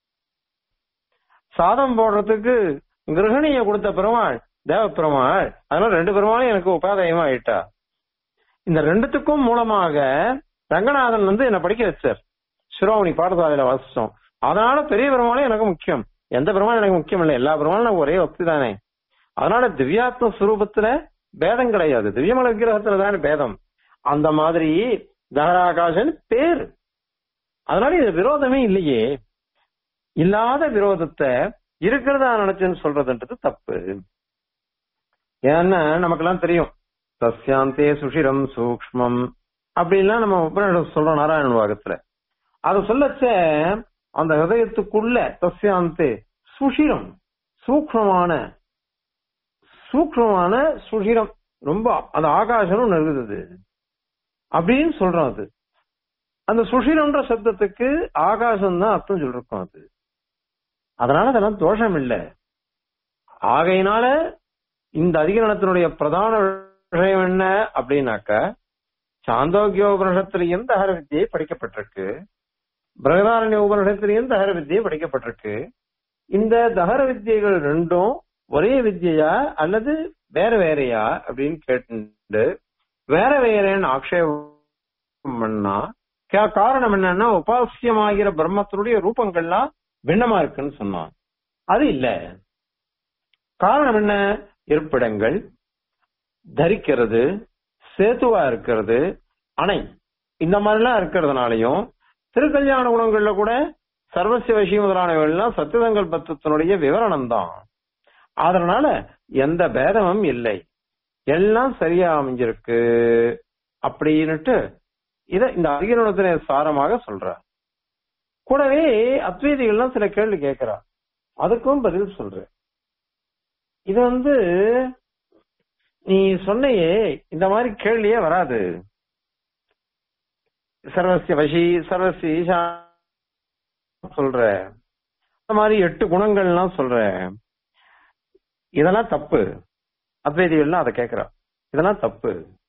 சாதம் போடுறதுக்கு கிரகணிய கொடுத்த பெருமாள் தேவ பெருமாள் அதனால ரெண்டு பெருமாளும் எனக்கு உபாதயமா ஆயிட்டா இந்த ரெண்டுத்துக்கும் மூலமாக ரங்கநாதன் வந்து என்ன படிக்க வச்சார் சிரோமணி பாடசாலையில வாசிச்சோம் அதனால பெரிய பெருமாளும் எனக்கு முக்கியம் எந்த பெருமாளும் எனக்கு முக்கியம் இல்லை எல்லா பெருமாளும் எனக்கு ஒரே ஒப்தி தானே அதனால திவ்யாத்ம சுரூபத்துல பேதம் கிடையாது திவ்யமல விக்கிரகத்துல தானே பேதம் அந்த மாதிரி தகராகாசன் பேர் அதனால இது விரோதமே இல்லையே இல்லாத விரோதத்தை இருக்கிறதா நினைச்சுன்னு சொல்றதுன்றது தப்பு ஏன்னா நமக்கெல்லாம் தெரியும் சஸ்யாந்தே சுஷிரம் சூக்ஷ்மம் அப்படின்லாம் நம்ம உபநிஷம் சொல்றோம் நாராயண பாகத்துல அத சொல்லச்ச அந்த ஹதயத்துக்குள்ள சஸ்யாந்தே சுஷிரம் சூக்ஷ்மமான சூக்ஷ்மமான சுஷிரம் ரொம்ப அந்த ஆகாசம் இருக்குது அப்படின்னு சொல்றோம் அது அந்த சுஷிரன்ற சப்தத்துக்கு ஆகாசம் தான் அர்த்தம் சொல்லிருக்கோம் அது அதனால அதெல்லாம் தோஷம் இல்லை ஆகையினால இந்த அதிகரணத்தினுடைய பிரதான விஷயம் என்ன அப்படின்னாக்க சாந்தோக்கிய உபனிஷத்திலையும் தகர வித்தியை படிக்கப்பட்டிருக்கு பிரகதாரண்ய உபனிஷத்திலையும் தகர வித்தியை படிக்கப்பட்டிருக்கு இந்த தகர வித்தியைகள் ரெண்டும் ஒரே வித்தியா அல்லது வேற வேறையா அப்படின்னு கேட்டு வேற வேறேன்னு ஆக்ஷேபம் பண்ணா கா- காரணம் என்னன்னா உபாசியமாகிற பிரம்மத்தினுடைய ரூபங்கள்லாம் பின்னமா இருக்குன்னு சொன்னான் அது இல்ல காரணம் என்ன இருப்பிடங்கள் தரிக்கிறது சேத்துவா இருக்கிறது அணை இந்த மாதிரிலாம் இருக்கிறதுனாலயும் திருக்கல்யாண குணங்கள்ல கூட சர்வசிய விஷயம் முதலானவெல்லாம் சத்தியசங்கல்பத்தினுடைய விவரணம் தான் அதனால எந்த பேதமும் இல்லை எல்லாம் சரியா அமைஞ்சிருக்கு அப்படின்னுட்டு இத இந்த அதிகரணத்தின சாரமாக சொல்றார் கூடவே அத்வைதிகள்லாம் சில கேள்வி கேட்கிறா அதுக்கும் பதில் சொல்றேன் இது வந்து நீ சொன்னையே இந்த மாதிரி கேள்வியே வராது சர்வசிய வசி சர்வசிய ஈசா சொல்ற இந்த மாதிரி எட்டு குணங்கள்லாம் சொல்ற இதெல்லாம் தப்பு அத்வைதிகள்லாம் அதை கேட்கிறா இதெல்லாம் தப்பு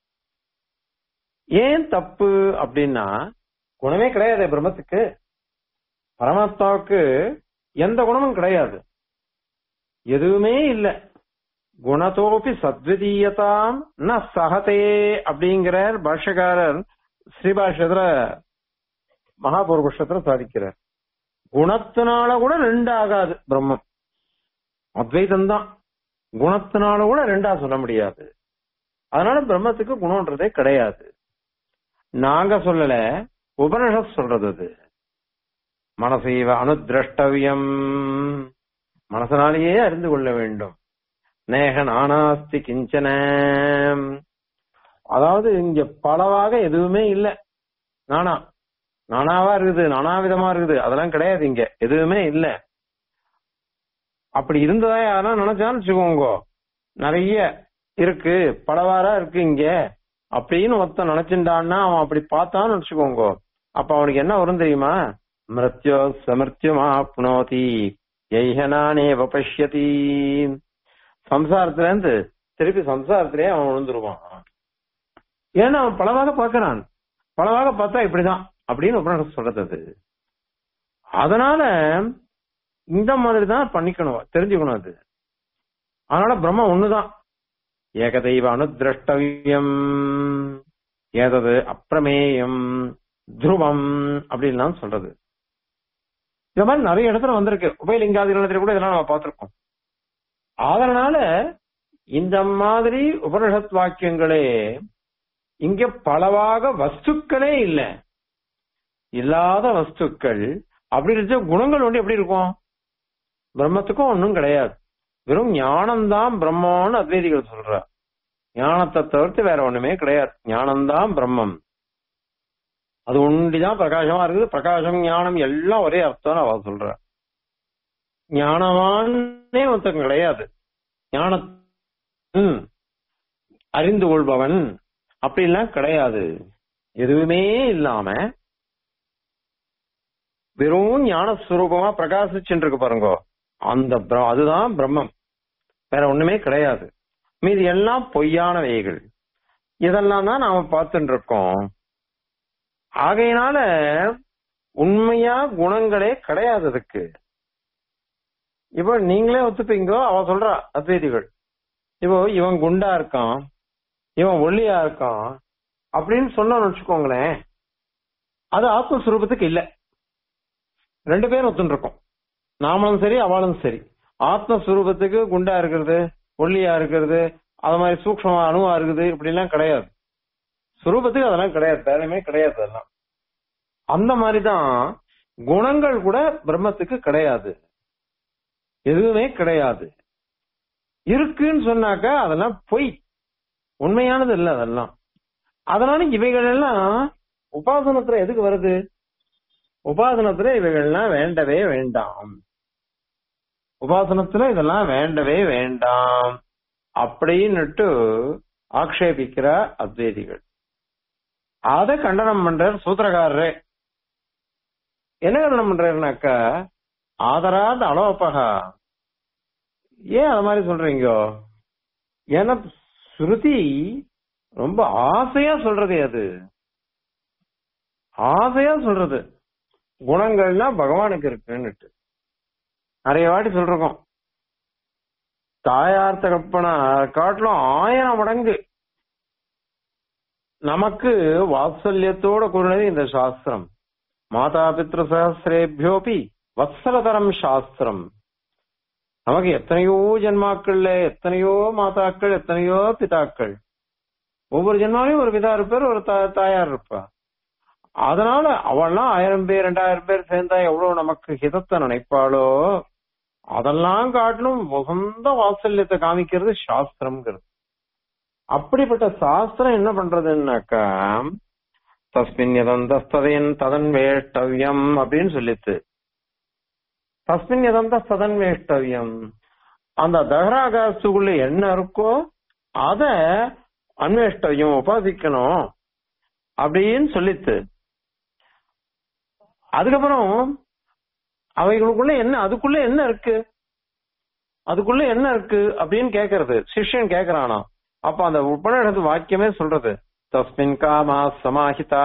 ஏன் தப்பு அப்படின்னா குணமே கிடையாது பிரம்மத்துக்கு பரமாத்மாவுக்கு எந்த குணமும் கிடையாது எதுவுமே இல்ல குணத்தோப்பி சத்விதீயதாம் ந சகதே அப்படிங்கிறார் பாஷ்யக்காரர் ஸ்ரீபாஷ்யத்துல மகாபூர்வபக்ஷத்துல சாதிக்கிறார் குணத்தினால கூட ரெண்டு ஆகாது பிரம்மம் அத்வைதம் தான் குணத்தினால கூட ரெண்டா சொல்ல முடியாது அதனால பிரம்மத்துக்கு குணம்ன்றதே கிடையாது நாங்க சொல்லல உபனிஷத் சொல்றது அது மனசைவ அனுதிரஷ்டவியம் மனசனாலேயே அறிந்து கொள்ள வேண்டும் நேக நானாஸ்தி கிஞ்சன அதாவது இங்க பலவாக எதுவுமே இல்ல நானா நானாவா இருக்குது நானாவிதமா இருக்குது அதெல்லாம் கிடையாது இங்க எதுவுமே இல்ல அப்படி இருந்ததா யாரா நினைச்சான்னு வச்சுக்கோங்க நிறைய இருக்கு பலவாரா இருக்கு இங்க அப்படின்னு ஒருத்தன் நினைச்சுட்டான்னா அவன் அப்படி பார்த்தான்னு வச்சுக்கோங்க அப்ப அவனுக்கு என்ன வரும் தெரியுமா மிருத்யோ சமிருத்யுமா புனோதி எய்ஹனானே வபஷ்யதி சம்சாரத்துல இருந்து திருப்பி சம்சாரத்திலே அவன் விழுந்துருவான் ஏன்னா அவன் பலவாக பார்க்கறான் பலவாக பார்த்தா இப்படிதான் அப்படின்னு உபநிஷம் சொல்றது அது அதனால இந்த மாதிரி தான் பண்ணிக்கணும் தெரிஞ்சுக்கணும் அது அதனால பிரம்மம் ஒண்ணுதான் ஏகதெய்வ அனுதிரஷ்டவியம் ஏதது அப்பிரமேயம் துருவம் அப்படின்லாம் சொல்றது இந்த மாதிரி நிறைய இடத்துல வந்திருக்கு உபயலிங்காதிகளத்துல கூட இதெல்லாம் நம்ம பார்த்திருக்கோம் அதனால இந்த மாதிரி உபனிஷத் வாக்கியங்களே இங்க பலவாக வஸ்துக்களே இல்ல இல்லாத வஸ்துக்கள் அப்படி இருக்க குணங்கள் ஒன்று எப்படி இருக்கும் பிரம்மத்துக்கும் ஒண்ணும் கிடையாது வெறும் ஞானம்தான் பிரம்மம்னு அத்வைதிகள் சொல்ற ஞானத்தை தவிர்த்து வேற ஒண்ணுமே கிடையாது ஞானம்தான் பிரம்மம் அது ஒண்டிதான் பிரகாசமா இருக்குது பிரகாசம் ஞானம் எல்லாம் ஒரே அர்த்தம் அவ சொல்ற ஞானவானே ஒருத்தன் கிடையாது ஞான ம், அறிந்து கொள்பவன் அப்படிலாம் கிடையாது எதுவுமே இல்லாம வெறும் ஞானஸ்வரூபமா பிரகாசிச்சுட்டு இருக்கு பாருங்க அந்த பிர- அதுதான் பிரம்மம் வேற ஒண்ணுமே கிடையாது மீதி எல்லாம் பொய்யானவைகள் இதெல்லாம் தான் நாம பார்த்துட்டு இருக்கோம் ஆகையினால உண்மையா குணங்களே கிடையாது அதுக்கு இப்போ நீங்களே ஒத்துப்பீங்கோ அவ சொல்றா அத்வைதிகள் இப்போ இவன் குண்டா இருக்கான் இவன் ஒல்லியா இருக்கான் அப்படின்னு சொன்னோம்னு வச்சுக்கோங்களேன் அது ஆத்மஸ்வரூபத்துக்கு இல்ல ரெண்டு பேரும் ஒத்துன்னு இருக்கோம் நாமளும் சரி அவளும் சரி ஆத்மஸ்வரூபத்துக்கு குண்டா இருக்கிறது ஒல்லியா இருக்கிறது அது மாதிரி சூக்ஷ்மமா அணுவா இருக்குது இப்படி எல்லாம் கிடையாது சுரூபத்துக்கு அதெல்லாம் கிடையாது தேவையுமே கிடையாது அதெல்லாம் அந்த மாதிரிதான் குணங்கள் கூட பிரம்மத்துக்கு கிடையாது எதுவுமே கிடையாது இருக்குன்னு சொன்னாக்கா அதெல்லாம் பொய் உண்மையானது இல்ல அதெல்லாம் அதனால இவைகள் எல்லாம் உபாசனத்துல எதுக்கு வருது உபாசனத்துல இவைகள்லாம் வேண்டவே வேண்டாம் உபாசனத்துல இதெல்லாம் வேண்டவே வேண்டாம் அப்படின்னுட்டு ஆக்ஷேபிக்கிற அத்வைதிகள் அத கண்டனம் பண்றார் சூத்திரக்காரரே என்ன கண்டனம் பண்றாருனாக்கா ஆதராத அளவப்பகா ஏன் அது மாதிரி சொல்றீங்க ஏன்னா ஸ்ருதி ரொம்ப ஆசையா சொல்றது அது ஆசையா சொல்றது குணங்கள்லாம் பகவானுக்கு இருக்குன்னுட்டு நிறைய வாட்டி சொல்றோம் தாயார் தகப்பனா காட்டிலும் ஆயிரம் மடங்கு நமக்கு வாத்சல்யத்தோட கூடினது இந்த சாஸ்திரம் மாதா பித்ரு சகசிரேபியோபி வத்சலதரம் சாஸ்திரம் நமக்கு எத்தனையோ ஜென்மாக்கள்ல எத்தனையோ மாதாக்கள் எத்தனையோ பிதாக்கள் ஒவ்வொரு ஜென்மாலையும் ஒரு பிதா இருப்பார் ஒரு தா- தாயார் இருப்பா அதனால அவள்லாம் ஆயிரம் பேர் ரெண்டாயிரம் பேர் சேர்ந்தா எவ்வளவு நமக்கு ஹிதத்தை நினைப்பாளோ அதெல்லாம் காட்டிலும் உகந்த வாத்சல்யத்தை காமிக்கிறது சாஸ்திரம்ங்கிறது அப்படிப்பட்ட சாஸ்திரம் என்ன பண்றதுன்னாக்கா தஸ்மின் யதந்தஸ்ததையன் ததன் வேஷ்டவியம் அப்படின்னு சொல்லித்து தஸ்மின் யதந்த ததன் வேஷ்டவியம் அந்த தகராகாசுக்குள்ள என்ன இருக்கோ அத அன்வேஷ்டவியம் உபாசிக்கணும் அப்படின்னு சொல்லித்து அதுக்கப்புறம் அவைகளுக்குள்ள என்ன அதுக்குள்ள என்ன இருக்கு அதுக்குள்ள என்ன இருக்கு அப்படின்னு கேக்குறது சிஷ்யன் கேக்குறானா அப்ப அந்த உபநிடத்து வாக்கியமே சொல்றது தஸ்மின் காமா சமாஹிதா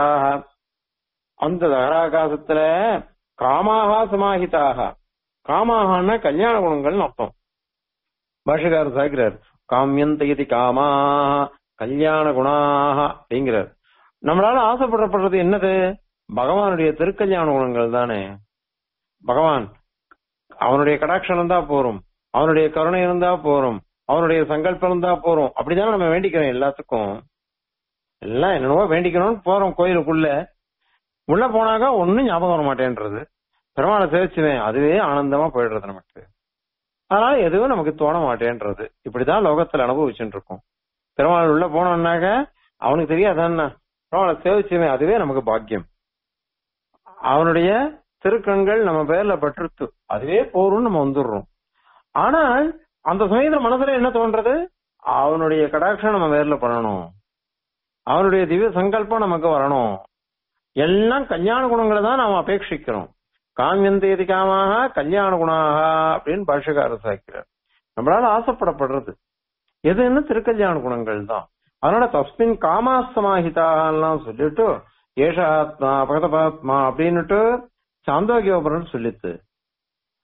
அந்த தகராகாசத்துல காமாகா சமாஹிதாக காமாகனா கல்யாண குணங்கள்னு அர்த்தம் பாஷகாரர் சாய்க்கிறார் காமியந்த இது காமா கல்யாண குணாக அப்படிங்கிறார் நம்மளால ஆசைப்படப்படுறது என்னது பகவானுடைய திருக்கல்யாண குணங்கள் தானே பகவான் அவனுடைய கடாட்சம் இருந்தா போறோம் அவனுடைய கருணை இருந்தா போறோம் அவனுடைய சங்கல்பம் இருந்தா போறோம் அப்படிதானே நம்ம வேண்டிக்கிறோம் எல்லாத்துக்கும் எல்லாம் என்னென்னவோ வேண்டிக்கணும்னு போறோம் கோயிலுக்குள்ள உள்ள போனாக்கா ஒண்ணும் ஞாபகம் வர மாட்டேன்றது பெருமாளை சேவிச்சுவேன் அதுவே ஆனந்தமா போயிடுறது நமக்கு அதனால எதுவும் நமக்கு தோண மாட்டேன்றது இப்படிதான் லோகத்துல அனுபவிச்சுட்டு இருக்கோம் பெருமாள் உள்ள போனோம்னாக்க அவனுக்கு தெரியாதான்னா பெருமாளை சேவிச்சுவேன் அதுவே நமக்கு பாக்கியம் அவனுடைய திருக்கண்கள் நம்ம பேர்ல பற்றுத்து அதுவே போரும்னு நம்ம வந்துடுறோம் ஆனால் அந்த சமயத்துல மனசுல என்ன தோன்றது அவனுடைய கடாட்சம் நம்ம பேர்ல பண்ணணும் அவனுடைய திவ்ய சங்கல்பம் நமக்கு வரணும் எல்லாம் கல்யாண குணங்களை தான் நாம் அபேட்சிக்கிறோம் காமியந்தேதி காமாக கல்யாண குணாக அப்படின்னு பாஷகாரர் சாய்க்கிறார் நம்மளால ஆசைப்படப்படுறது எதுன்னு திருக்கல்யாண குணங்கள் தான் அதனால தஸ்மின் காமாசமாஹிதாலாம் சொல்லிட்டு ஏஷ ஆத்மா பகதபாத்மா அப்படின்னுட்டு சாந்தோக்கியோபுரம் சொல்லித்து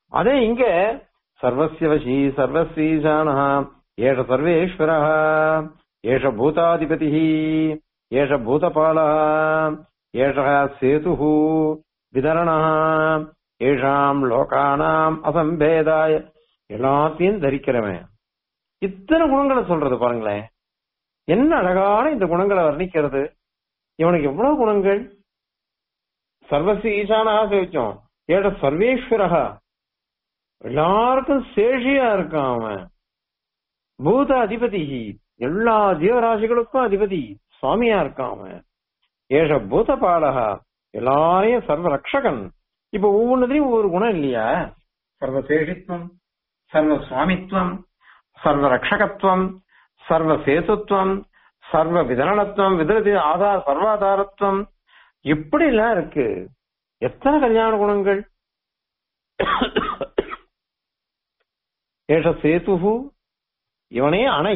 அதே இங்க சர்வசிய வசி சர்வஸ்வீசான ஏஷ சர்வேஸ்வர ஏஷ பூதாதிபதி ஏஷ பூதபால ஏஷ சேது விதரண ஏஷாம் லோகானாம் அசம்பேதாய எல்லாத்தையும் தரிக்கிறவன் இத்தனை குணங்களை சொல்றது பாருங்களேன் என்ன அழகான இந்த குணங்களை வர்ணிக்கிறது இவனுக்கு எவ்வளவு குணங்கள் சர்வசி ஈசானாக சேவிச்சோம் ஏட சர்வேஸ்வரகா எல்லாருக்கும் சேஷியா இருக்கான் அவன் பூத அதிபதி எல்லா ஜீவராசிகளுக்கும் அதிபதி சுவாமியா இருக்கான் அவன் ஏஷ பூத பாலகா எல்லாரையும் சர்வ ரக்ஷகன் இப்ப ஒவ்வொன்றதுலயும் ஒவ்வொரு குணம் இல்லையா சர்வ சேஷித்வம் சர்வ சுவாமித்வம் சர்வ ரக்ஷகத்துவம் சர்வ சேதுத்வம் சர்வ விதரணத்துவம் விதரதி ஆதார சர்வாதாரத்துவம் இப்படி எல்லாம் இருக்கு எத்தனை கல்யாண குணங்கள் ஏஷ சேது இவனே அணை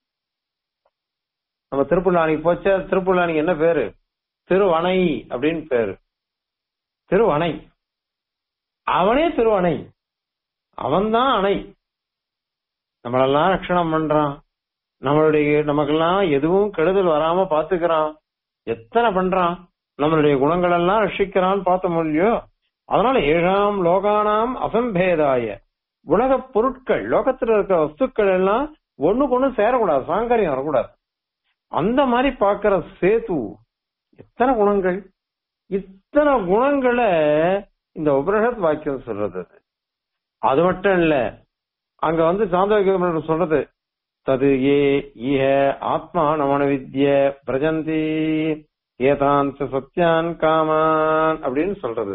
நம்ம திருப்புல்லாணிக்கு போச்சா திருப்புல்லாணிக்கு என்ன பேரு திருவணை அப்படின்னு பேரு திருவணை அவனே திருவணை அவன்தான் அணை நம்மளெல்லாம் ரட்சணம் பண்றான் நம்மளுடைய நமக்கெல்லாம் எதுவும் கெடுதல் வராம பாத்துக்கிறான் எத்தனை பண்றான் நம்மளுடைய குணங்கள் எல்லாம் ரட்சிக்கிறான் பார்த்த முடியோ அதனால ஏழாம் லோகானாம் அசம்பேதாய உலக பொருட்கள் லோகத்துல இருக்க வஸ்துக்கள் எல்லாம் ஒண்ணுக்கு ஒண்ணு சேரக்கூடாது சாங்கரியம் வரக்கூடாது அந்த மாதிரி பாக்குற சேது எத்தனை குணங்கள் இத்தனை குணங்களை இந்த உபனிஷத் வாக்கியம் சொல்றது அது. அது மட்டும் இல்ல அங்க வந்து சாந்தோக்கியம் சொல்றது தது ஏ இஹ ஆத்மா நமன வித்ய பிரஜந்தி ஏதான் ச சத்யான் காமான் அப்படின்னு சொல்றது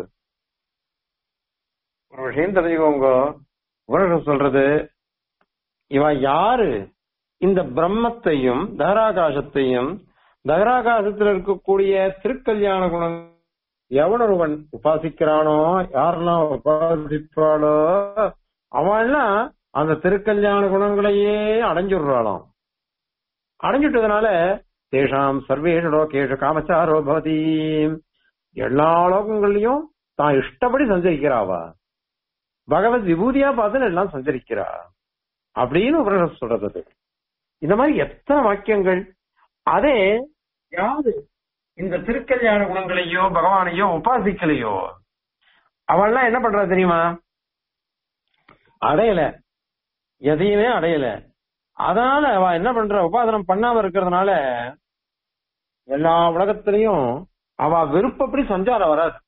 ஒரு விஷயம் தெரிஞ்சுக்கோங்க உபனிஷத் சொல்றது இவன் யாரு இந்த பிரம்மத்தையும் தகராகாசத்தையும் தகராகாசத்தில் இருக்கக்கூடிய திருக்கல்யாண குணம் எவனொருவன் உபாசிக்கிறானோ யாரெல்லாம் உபாசிப்பாளோ அவன்லாம் அந்த திருக்கல்யாண குணங்களையே அடைஞ்சுடுறாளாம் அடைஞ்சிட்டதுனால தேஷாம் சர்வேஷு லோகேஷு காமச்சாரோ பவதி எல்லா லோகங்கள்லயும் தான் இஷ்டப்படி சஞ்சரிக்கிறாவா பகவத் விபூதியா பார்த்து எல்லாம் சஞ்சரிக்கிறா அப்படின்னு உபனிஷத் சொல்றது அது. இந்த மாதிரி எத்தனை வாக்கியங்கள் அதே யாரு இந்த திருக்கல்யாண குணங்களையோ பகவானையோ உபாசிக்கலையோ அவள்லாம் என்ன பண்றா தெரியுமா அடையல எதையுமே அடையல அதனால அவ என்ன பண்ற உபாசனம் பண்ணாம இருக்கிறதுனால எல்லா உலகத்திலையும் அவ விருப்பப்படி சஞ்சாரம் வராது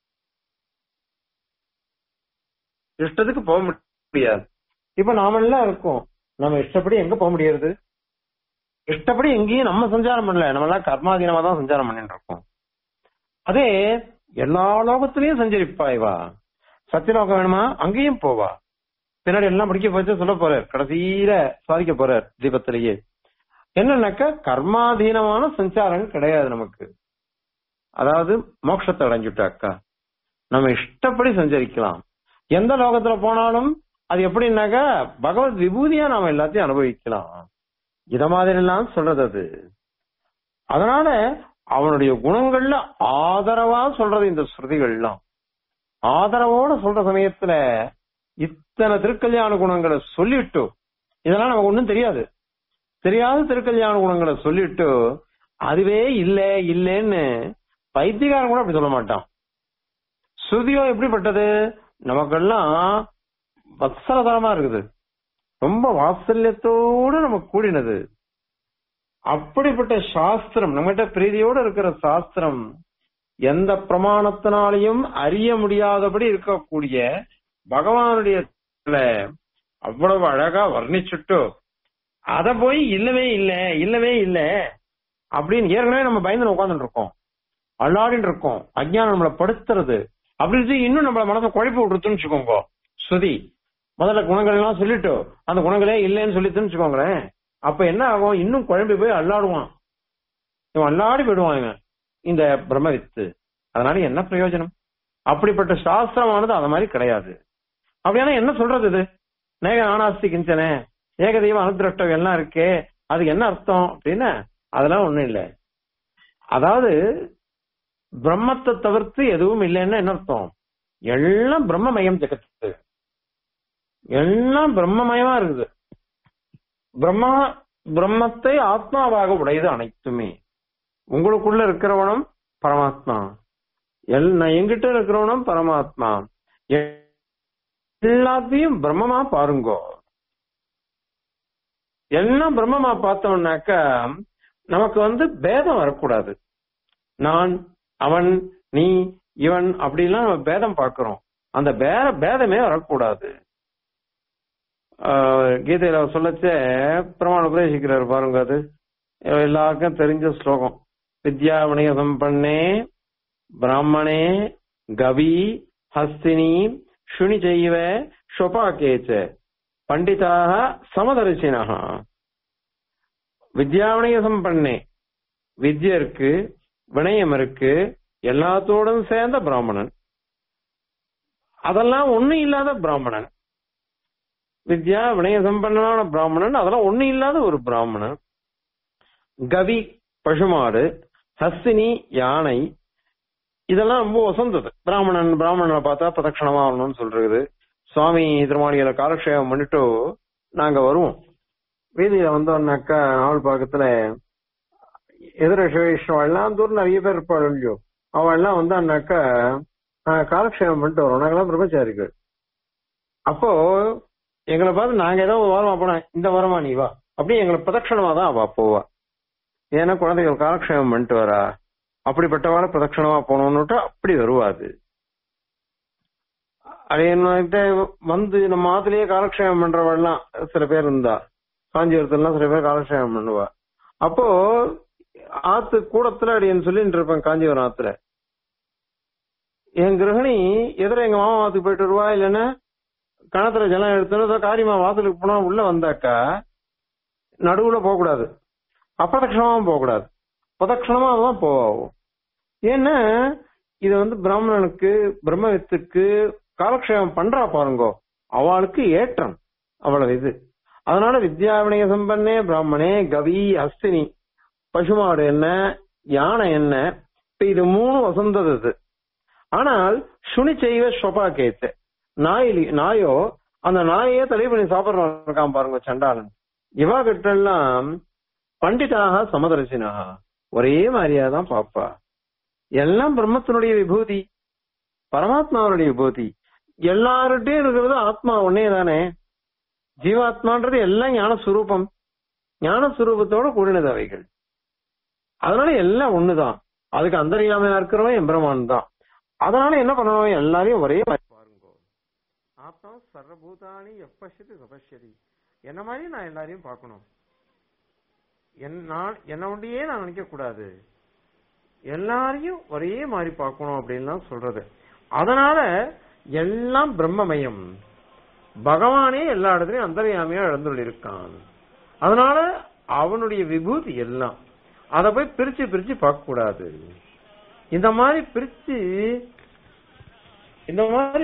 இஷ்டத்துக்கு போக முடியாது இப்ப நாம எல்லாம் இருக்கோம் நம்ம இஷ்டப்படி எங்க போக முடியாது இஷ்டப்படி எங்கேயும் நம்ம சஞ்சாரம் பண்ணல நம்ம எல்லாம் கர்மாதீனமா தான் சஞ்சாரம் பண்ணிட்டு இருக்கோம் அதே எல்லா லோகத்திலயும் சஞ்சரிப்பா இவா சத்தியலோகம் வேணுமா அங்கேயும் போவா பின்னாடி எல்லாம் படிக்க போச்சு சொல்ல போறார் கடைசியில சாதிக்க போறார் தீபத்திலேயே என்னன்னாக்கா கர்மாதீனமான சஞ்சாரம் கிடையாது நமக்கு அதாவது மோட்சத்தை அடைஞ்சுட்டாக்கா நம்ம இஷ்டப்படி சஞ்சரிக்கலாம் எந்த லோகத்துல போனாலும் அது எப்படின்னாக்கா பகவத் விபூதியா நாம எல்லாத்தையும் அனுபவிக்கலாம் இத மாதிரி எல்லாம் சொல்றது அது அதனால அவனுடைய குணங்கள்ல ஆதரவா சொல்றது இந்த ஸ்ருதிகள்லாம் ஆதரவோட சொல்ற சமயத்துல இத்தனை திருக்கல்யாண குணங்களை சொல்லிட்டு இதெல்லாம் நமக்கு ஒண்ணும் தெரியாது தெரியாத திருக்கல்யாண குணங்களை சொல்லிட்டு அதுவே இல்ல இல்லைன்னு பைத்தியக்காரன் கூட அப்படி சொல்ல மாட்டான் ஸ்ருதியோ எப்படிப்பட்டது நமக்கெல்லாம் வத்சலதரமா இருக்குது ரொம்ப வாத்சல்யத்தோடு நமக்கு கூடினது அப்படிப்பட்ட சாஸ்திரம் நம்மகிட்ட பிரீதியோடு இருக்கிற சாஸ்திரம் எந்த பிரமாணத்தினாலையும் அறிய முடியாதபடி இருக்கக்கூடிய பகவானுடைய அவ்வளவு அழகா வர்ணிச்சுட்டு அத போய் இல்லவே இல்ல இல்லவே இல்ல அப்படின்னு ஏற்கனவே நம்ம பயந்து உட்கார்ந்துட்டு இருக்கோம் அல்லாடின்னு இருக்கோம் அஜ்ஞானம் நம்மளை படுத்துறது அப்படி இன்னும் நம்மள மனசை குழப்பி விட்டுருத்துன்னு வச்சுக்கோங்க ஸ்ருதி முதல்ல குணங்கள் எல்லாம் சொல்லிட்டு அந்த குணங்களே இல்லைன்னு சொல்லிட்டுன்னு வச்சுக்கோங்களேன் அப்ப என்ன ஆகும் இன்னும் குழம்பி போய் அல்லாடுவான் இவன் அல்லாடி போயிடுவான் இவன் இந்த பிரம்மவித்து அதனால என்ன பிரயோஜனம் அப்படிப்பட்ட சாஸ்திரமானது அந்த மாதிரி கிடையாது அப்படியானா என்ன சொல்றது இது நேக ஆனாஸ்தி கிஞ்சனே ஏகதெய்வ அனுதிரஷ்டம் எல்லாம் இருக்கே அதுக்கு என்ன அர்த்தம் அப்படின்னா அதெல்லாம் ஒண்ணும் இல்லை அதாவது பிரம்மத்தை தவிர்த்து எதுவும் இல்லைன்னா என்ன அர்த்தம் எல்லாம் பிரம்மமயம் ஜெகத்து எல்லாம் பிரம்மமயமா இருக்குது பிரம்மா பிரம்மத்தை ஆத்மாவாக உடையது அனைத்துமே உங்களுக்குள்ள இருக்கிறவனும் பரமாத்மா எல் நான் எங்கிட்ட இருக்கிறவனும் பரமாத்மா எ- எல்லாத்தையும் பிரம்மமா பாருங்கோ எல்லாம் பிரம்மமா பார்த்தோம்னாக்க நமக்கு வந்து பேதம் வரக்கூடாது நான் அவன் நீ இவன் அப்படிலாம் நம்ம பேதம் பார்க்கிறோம் அந்த பேர பேதமே வரக்கூடாது ஆஹ் கீதையில சொல்லச்சே பிரமாண உபதேசிக்கிறார் பாருங்க அது எல்லாருக்கும் தெரிஞ்ச ஸ்லோகம் வித்யா வணிக சம்பன்னே பிராமணே கவி ஹஸ்தினி சுனி செய்வ ஷொபாக்கேச்ச பண்டிதாக சமதரிசினஹ வித்யாவணிக சம்பன்னே வித்யா இருக்கு வினயம் இருக்கு எல்லாத்தோடும் சேர்ந்த பிராமணன் அதெல்லாம் ஒண்ணும் இல்லாத பிராமணன் வித்யா வினய சம்பன்னமான பிராமணன் அதெல்லாம் ஒண்ணும் இல்லாத ஒரு பிராமணன் கவி பசுமாடு ஹஸ்தினி யானை இதெல்லாம் ரொம்ப வசந்தது பிராமணன் பிராமணனை பார்த்தா பிரதட்சணமா வரணும்னு சொல்றது சுவாமி திருமாளிகளை காலக்ஷேபம் பண்ணிட்டு நாங்க வருவோம் வீதியில வந்தோம்னாக்கா நாவல் பக்கத்துல எதிர எல்லாம் தூரம் நிறைய பேர் இருப்பாள் இல்லையோ அவள் எல்லாம் வந்தான்னாக்கா நாங்க காலக்ஷேபம் பண்ணிட்டு வரோம் நாங்கெல்லாம் பிரம்மச்சாரிகள் அப்போ எங்களை பார்த்து நாங்க ஏதோ ஒரு வாரமா போனா இந்த வாரமா நீ வா அப்படியே எங்களை பிரதட்சணமா தான் அவ போவா ஏன்னா குழந்தைகள் காலக்ஷேபம் பண்ணிட்டு வரா அப்படிப்பட்டவால பிரதட்சணமா போனோம்னுட்டு அப்படி வருவாது அது என்கிட்ட வந்து நம்ம ஆத்துலயே காலக்ஷேபம் பண்றவெல்லாம் சில பேர் இருந்தா காஞ்சிபுரத்துலாம் சில பேர் காலக்ஷேபம் பண்ணுவா அப்போ ஆத்து கூடத்துல அடின்னு சொல்லிட்டு இருப்பேன் காஞ்சிபுரம் ஆத்துல என் கிரகணி எதிர எங்க மாமா ஆத்துக்கு போயிட்டு வருவா இல்லைன்னா கணத்துல ஜலம் எடுத்து காரியமா வாசலுக்கு போனா உள்ள வந்தாக்கா நடுவுல போக கூடாது அப்பிரதட்சணமாவும் போக கூடாது பிரதட்சணமா தான் போவோம் ஏன்னா இது வந்து பிராமணனுக்கு பிரம்மவித்துக்கு காலக்ஷேபம் பண்றா பாருங்கோ அவளுக்கு ஏற்றம் அவ்வளவு இது அதனால வித்யாவினய சம்பன்னே பிராமணே கவி அஸ்தினி பசுமாடு என்ன யானை என்ன இப்ப இது மூணு வசந்தது இது ஆனால் சுனி செய்வ ஸ்வபா கேத்து நாய் நாயோ அந்த நாயே தலை பண்ணி சாப்பிடுறோம் இருக்கான் பாருங்க சண்டாளன் இவா கிட்ட எல்லாம் பண்டிதாக சமதர்சினாக ஒரே மாதிரியா தான் பாப்பா எல்லாம் பிரம்மத்தினுடைய விபூதி பரமாத்மாவுடைய விபூதி எல்லார்கிட்டயும் இருக்கிறது ஆத்மா ஒன்னே தானே ஜீவாத்மான்றது எல்லாம் ஞான சுரூபம் ஞான சுரூபத்தோட கூடினது அவைகள் அதனால எல்லாம் ஒண்ணுதான் அதுக்கு அந்தரியாமையா இருக்கிறவன் எம்பிரமான் தான் அதனால என்ன பண்ணணும் எல்லாரையும் ஒரே மாதிரி பாருங்க ஆத்மா சர்வபூதானி எப்பஷதி சபஷ்யதி என்ன மாதிரி நான் எல்லாரையும் பார்க்கணும் என் நான் என்ன ஒண்டியே நான் நினைக்க கூடாது எல்லாரையும் ஒரே மாதிரி பார்க்கணும் அப்படின்லாம் சொல்றது அதனால எல்லாம் பிரம்மமயம் பகவானே எல்லா இடத்துலயும் அந்தர்யாமியா இழந்துள்ள இருக்கான் அதனால அவனுடைய விபூதி எல்லாம் அத போய் பிரிச்சு பிரிச்சு பார்க்க கூடாது இந்த மாதிரி பிரிச்சு இந்த மாதிரி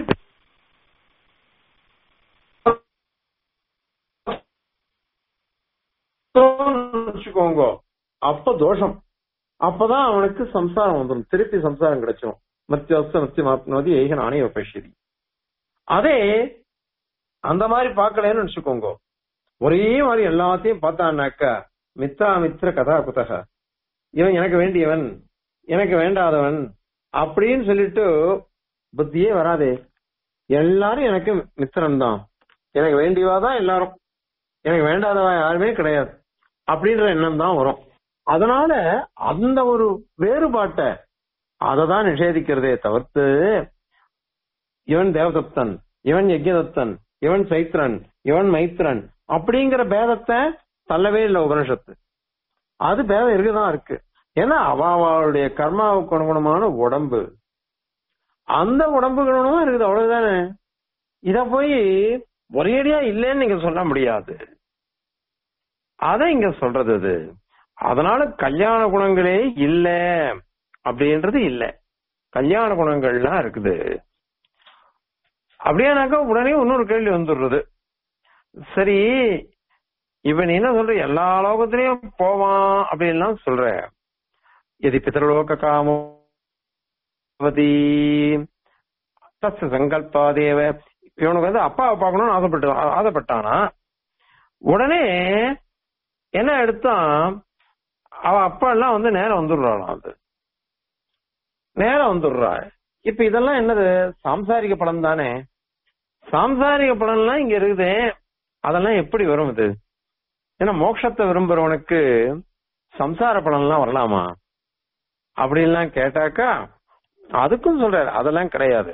வச்சுக்கோங்க அப்ப தோஷம் அப்பதான் அவனுக்கு சம்சாரம் வந்துடும் திருப்பி சம்சாரம் கிடைச்சிடும் மத்தியவஸ்த மத்தியமாப்னோதி ஏக நாணய பசியதி அதே அந்த மாதிரி பார்க்கலன்னு வச்சுக்கோங்க ஒரே மாதிரி எல்லாத்தையும் பார்த்தான்னாக்கா மித்தா மித்திர கதா குதக இவன் எனக்கு வேண்டியவன் எனக்கு வேண்டாதவன் அப்படின்னு சொல்லிட்டு புத்தியே வராதே எல்லாரும் எனக்கு மித்திரன் தான் எனக்கு வேண்டியவாதான் எல்லாரும் எனக்கு வேண்டாதவன் யாருமே கிடையாது அப்படின்ற எண்ணம் தான் வரும் அதனால அந்த ஒரு வேறுபாட்டை அதை தான் நிஷேதிக்கிறதே தவிர்த்து இவன் தேவதத்தன் இவன் யஜ்யதத்தன் இவன் சைத்ரன் இவன் மைத்ரன் அப்படிங்கிற பேதத்தை தள்ளவே இல்லை உபனிஷத்து அது பேதம் இருக்குதான் இருக்கு ஏன்னா அவ அவளுடைய கர்மாவுக்கு அனுகுணமான உடம்பு அந்த உடம்பு குணமா இருக்குது அவ்வளவுதானே இத போய் ஒரேடியா இல்லைன்னு நீங்க சொல்ல முடியாது அத இங்க சொல்றது அது அதனால கல்யாண குணங்களே இல்ல அப்படின்றது இல்ல கல்யாண குணங்கள்லாம் இருக்குது அப்படியானாக்கா உடனே இன்னொரு கேள்வி வந்துடுறது சரி இவன் என்ன சொல்ற எல்லா லோகத்திலயும் போவான் அப்படின்லாம் சொல்ற எதி பிதர்லோக காமோவதி தஸ் சங்கல்பாதேவ இவனுக்கு வந்து அப்பாவை பார்க்கணும்னு ஆசைப்பட்டு ஆசைப்பட்டானா உடனே என்ன எடுத்தான் அவன் அப்பா எல்லாம் வந்து நேரம் வந்துடுறாளாம் அது நேரம் வந்துடுறா இப்ப இதெல்லாம் என்னது சாம்சாரிக பலன் தானே சாம்சாரிக பலன்லாம் இங்க இருக்குது அதெல்லாம் எப்படி வரும் இது ஏன்னா மோட்சத்தை விரும்புறவனுக்கு சம்சார பலன்லாம் வரலாமா அப்படின்லாம் கேட்டாக்கா அதுக்கும் சொல்றாரு அதெல்லாம் கிடையாது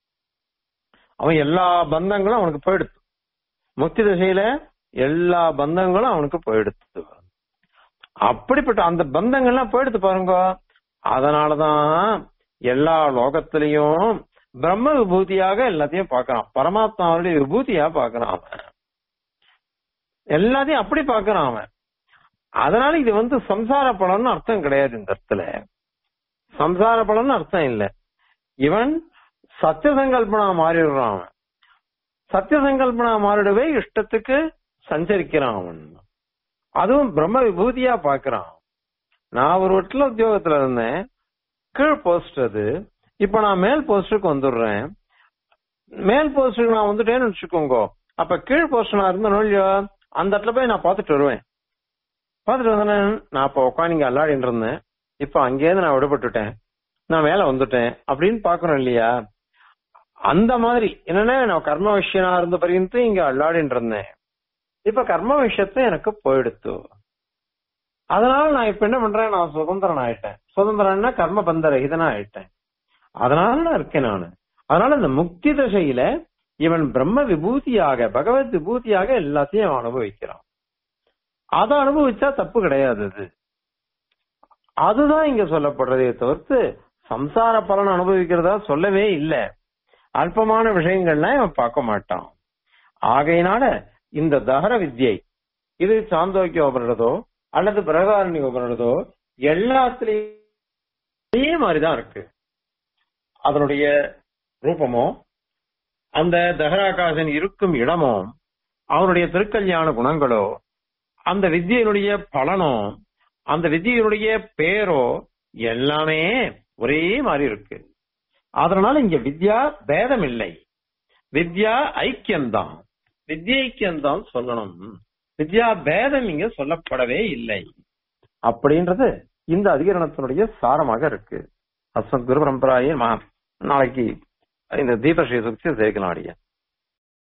அவன் எல்லா பந்தங்களும் அவனுக்கு போயிடுத்து முக்தி திசையில எல்லா பந்தங்களும் அவனுக்கு போயிடுத்து அப்படிப்பட்ட அந்த பந்தங்கள்லாம் போயிடுத்து பாருங்க அதனாலதான் எல்லா லோகத்திலையும் பிரம்ம விபூதியாக எல்லாத்தையும் பார்க்கறான் பரமாத்மாவுடைய விபூதியா பார்க்கறான் அவன் எல்லாத்தையும் அப்படி பார்க்கறான் அவன் அதனால இது வந்து சம்சார பலன்னு அர்த்தம் கிடையாது இந்த இடத்துல சம்சார பலன்னு அர்த்தம் இல்ல இவன் சத்திய சங்கல்பனா மாறிடுறான் அவன் சத்திய சங்கல்பனா மாறிடவே இஷ்டத்துக்கு சஞ்சரிக்கிறான் அவன் அதுவும் பிரம்ம விபூதியா பாக்குறான் நான் ஒரு வீட்டுல உத்தியோகத்துல இருந்தேன் கீழ் போஸ்ட் அது இப்ப நான் மேல் போஸ்டுக்கு வந்துடுறேன் மேல் போஸ்டுக்கு நான் வந்துட்டேன்னு வச்சுக்கோங்க அப்ப கீழ் போஸ்ட் நான் இருந்தேன் இல்லையோ அந்த இடத்துல போய் நான் பார்த்துட்டு வருவேன் பார்த்துட்டு வந்தேன் நான் அப்ப உட்காந்து அல்லாடின்னு இருந்தேன் இப்ப அங்கேயிருந்து நான் விடுபட்டுட்டேன் நான் மேல வந்துட்டேன் அப்படின்னு பாக்கணும் இல்லையா அந்த மாதிரி என்னன்னா நான் கர்ம விஷயனா இருந்த பரியந்து இங்க அல்லாடின்னு இருந்தேன் இப்ப கர்ம விஷயத்த எனக்கு போயிடுத்து அதனால நான் இப்ப என்ன பண்றேன் நான் சுதந்திரன் ஆயிட்டேன் சுதந்திரம்னா கர்ம பந்த ரகிதனா ஆயிட்டேன் அதனால நான் இருக்கேன் நானு அதனால இந்த முக்தி தசையில இவன் பிரம்ம விபூதியாக பகவத் விபூதியாக எல்லாத்தையும் அவன் அனுபவிக்கிறான் அதை அனுபவிச்சா தப்பு கிடையாது அது அதுதான் இங்க சொல்லப்படுறதே தவிர்த்து சம்சார பலன் அனுபவிக்கிறதா சொல்லவே இல்லை அல்பமான விஷயங்கள்லாம் இவன் பார்க்க மாட்டான் ஆகையினால இந்த தகர வித்யை இது சாந்தோக்கிய உபனிடதோ அல்லது பிரகாரணி உபனிடதோ எல்லாத்துலயும் அதே மாதிரிதான் இருக்கு அதனுடைய ரூபமோ அந்த தகராகாசன் இருக்கும் இடமோ அவனுடைய திருக்கல்யாண குணங்களோ அந்த வித்தியினுடைய பலனோ அந்த வித்தியினுடைய பேரோ எல்லாமே ஒரே மாதிரி இருக்கு அதனால இங்க வித்யா பேதம் இல்லை வித்யா ஐக்கியம்தான் வித்யைக்கியம்தான் சொல்லணும் வித்யா பேதம் இங்க சொல்லப்படவே இல்லை அப்படின்றது இந்த அதிகரணத்தினுடைய சாரமாக இருக்கு அஸ்மத் குரு பரம்பராயே நாளைக்கு இந்த தீபஸ்ரீ சுக்தி சேர்க்கலாம் அடிய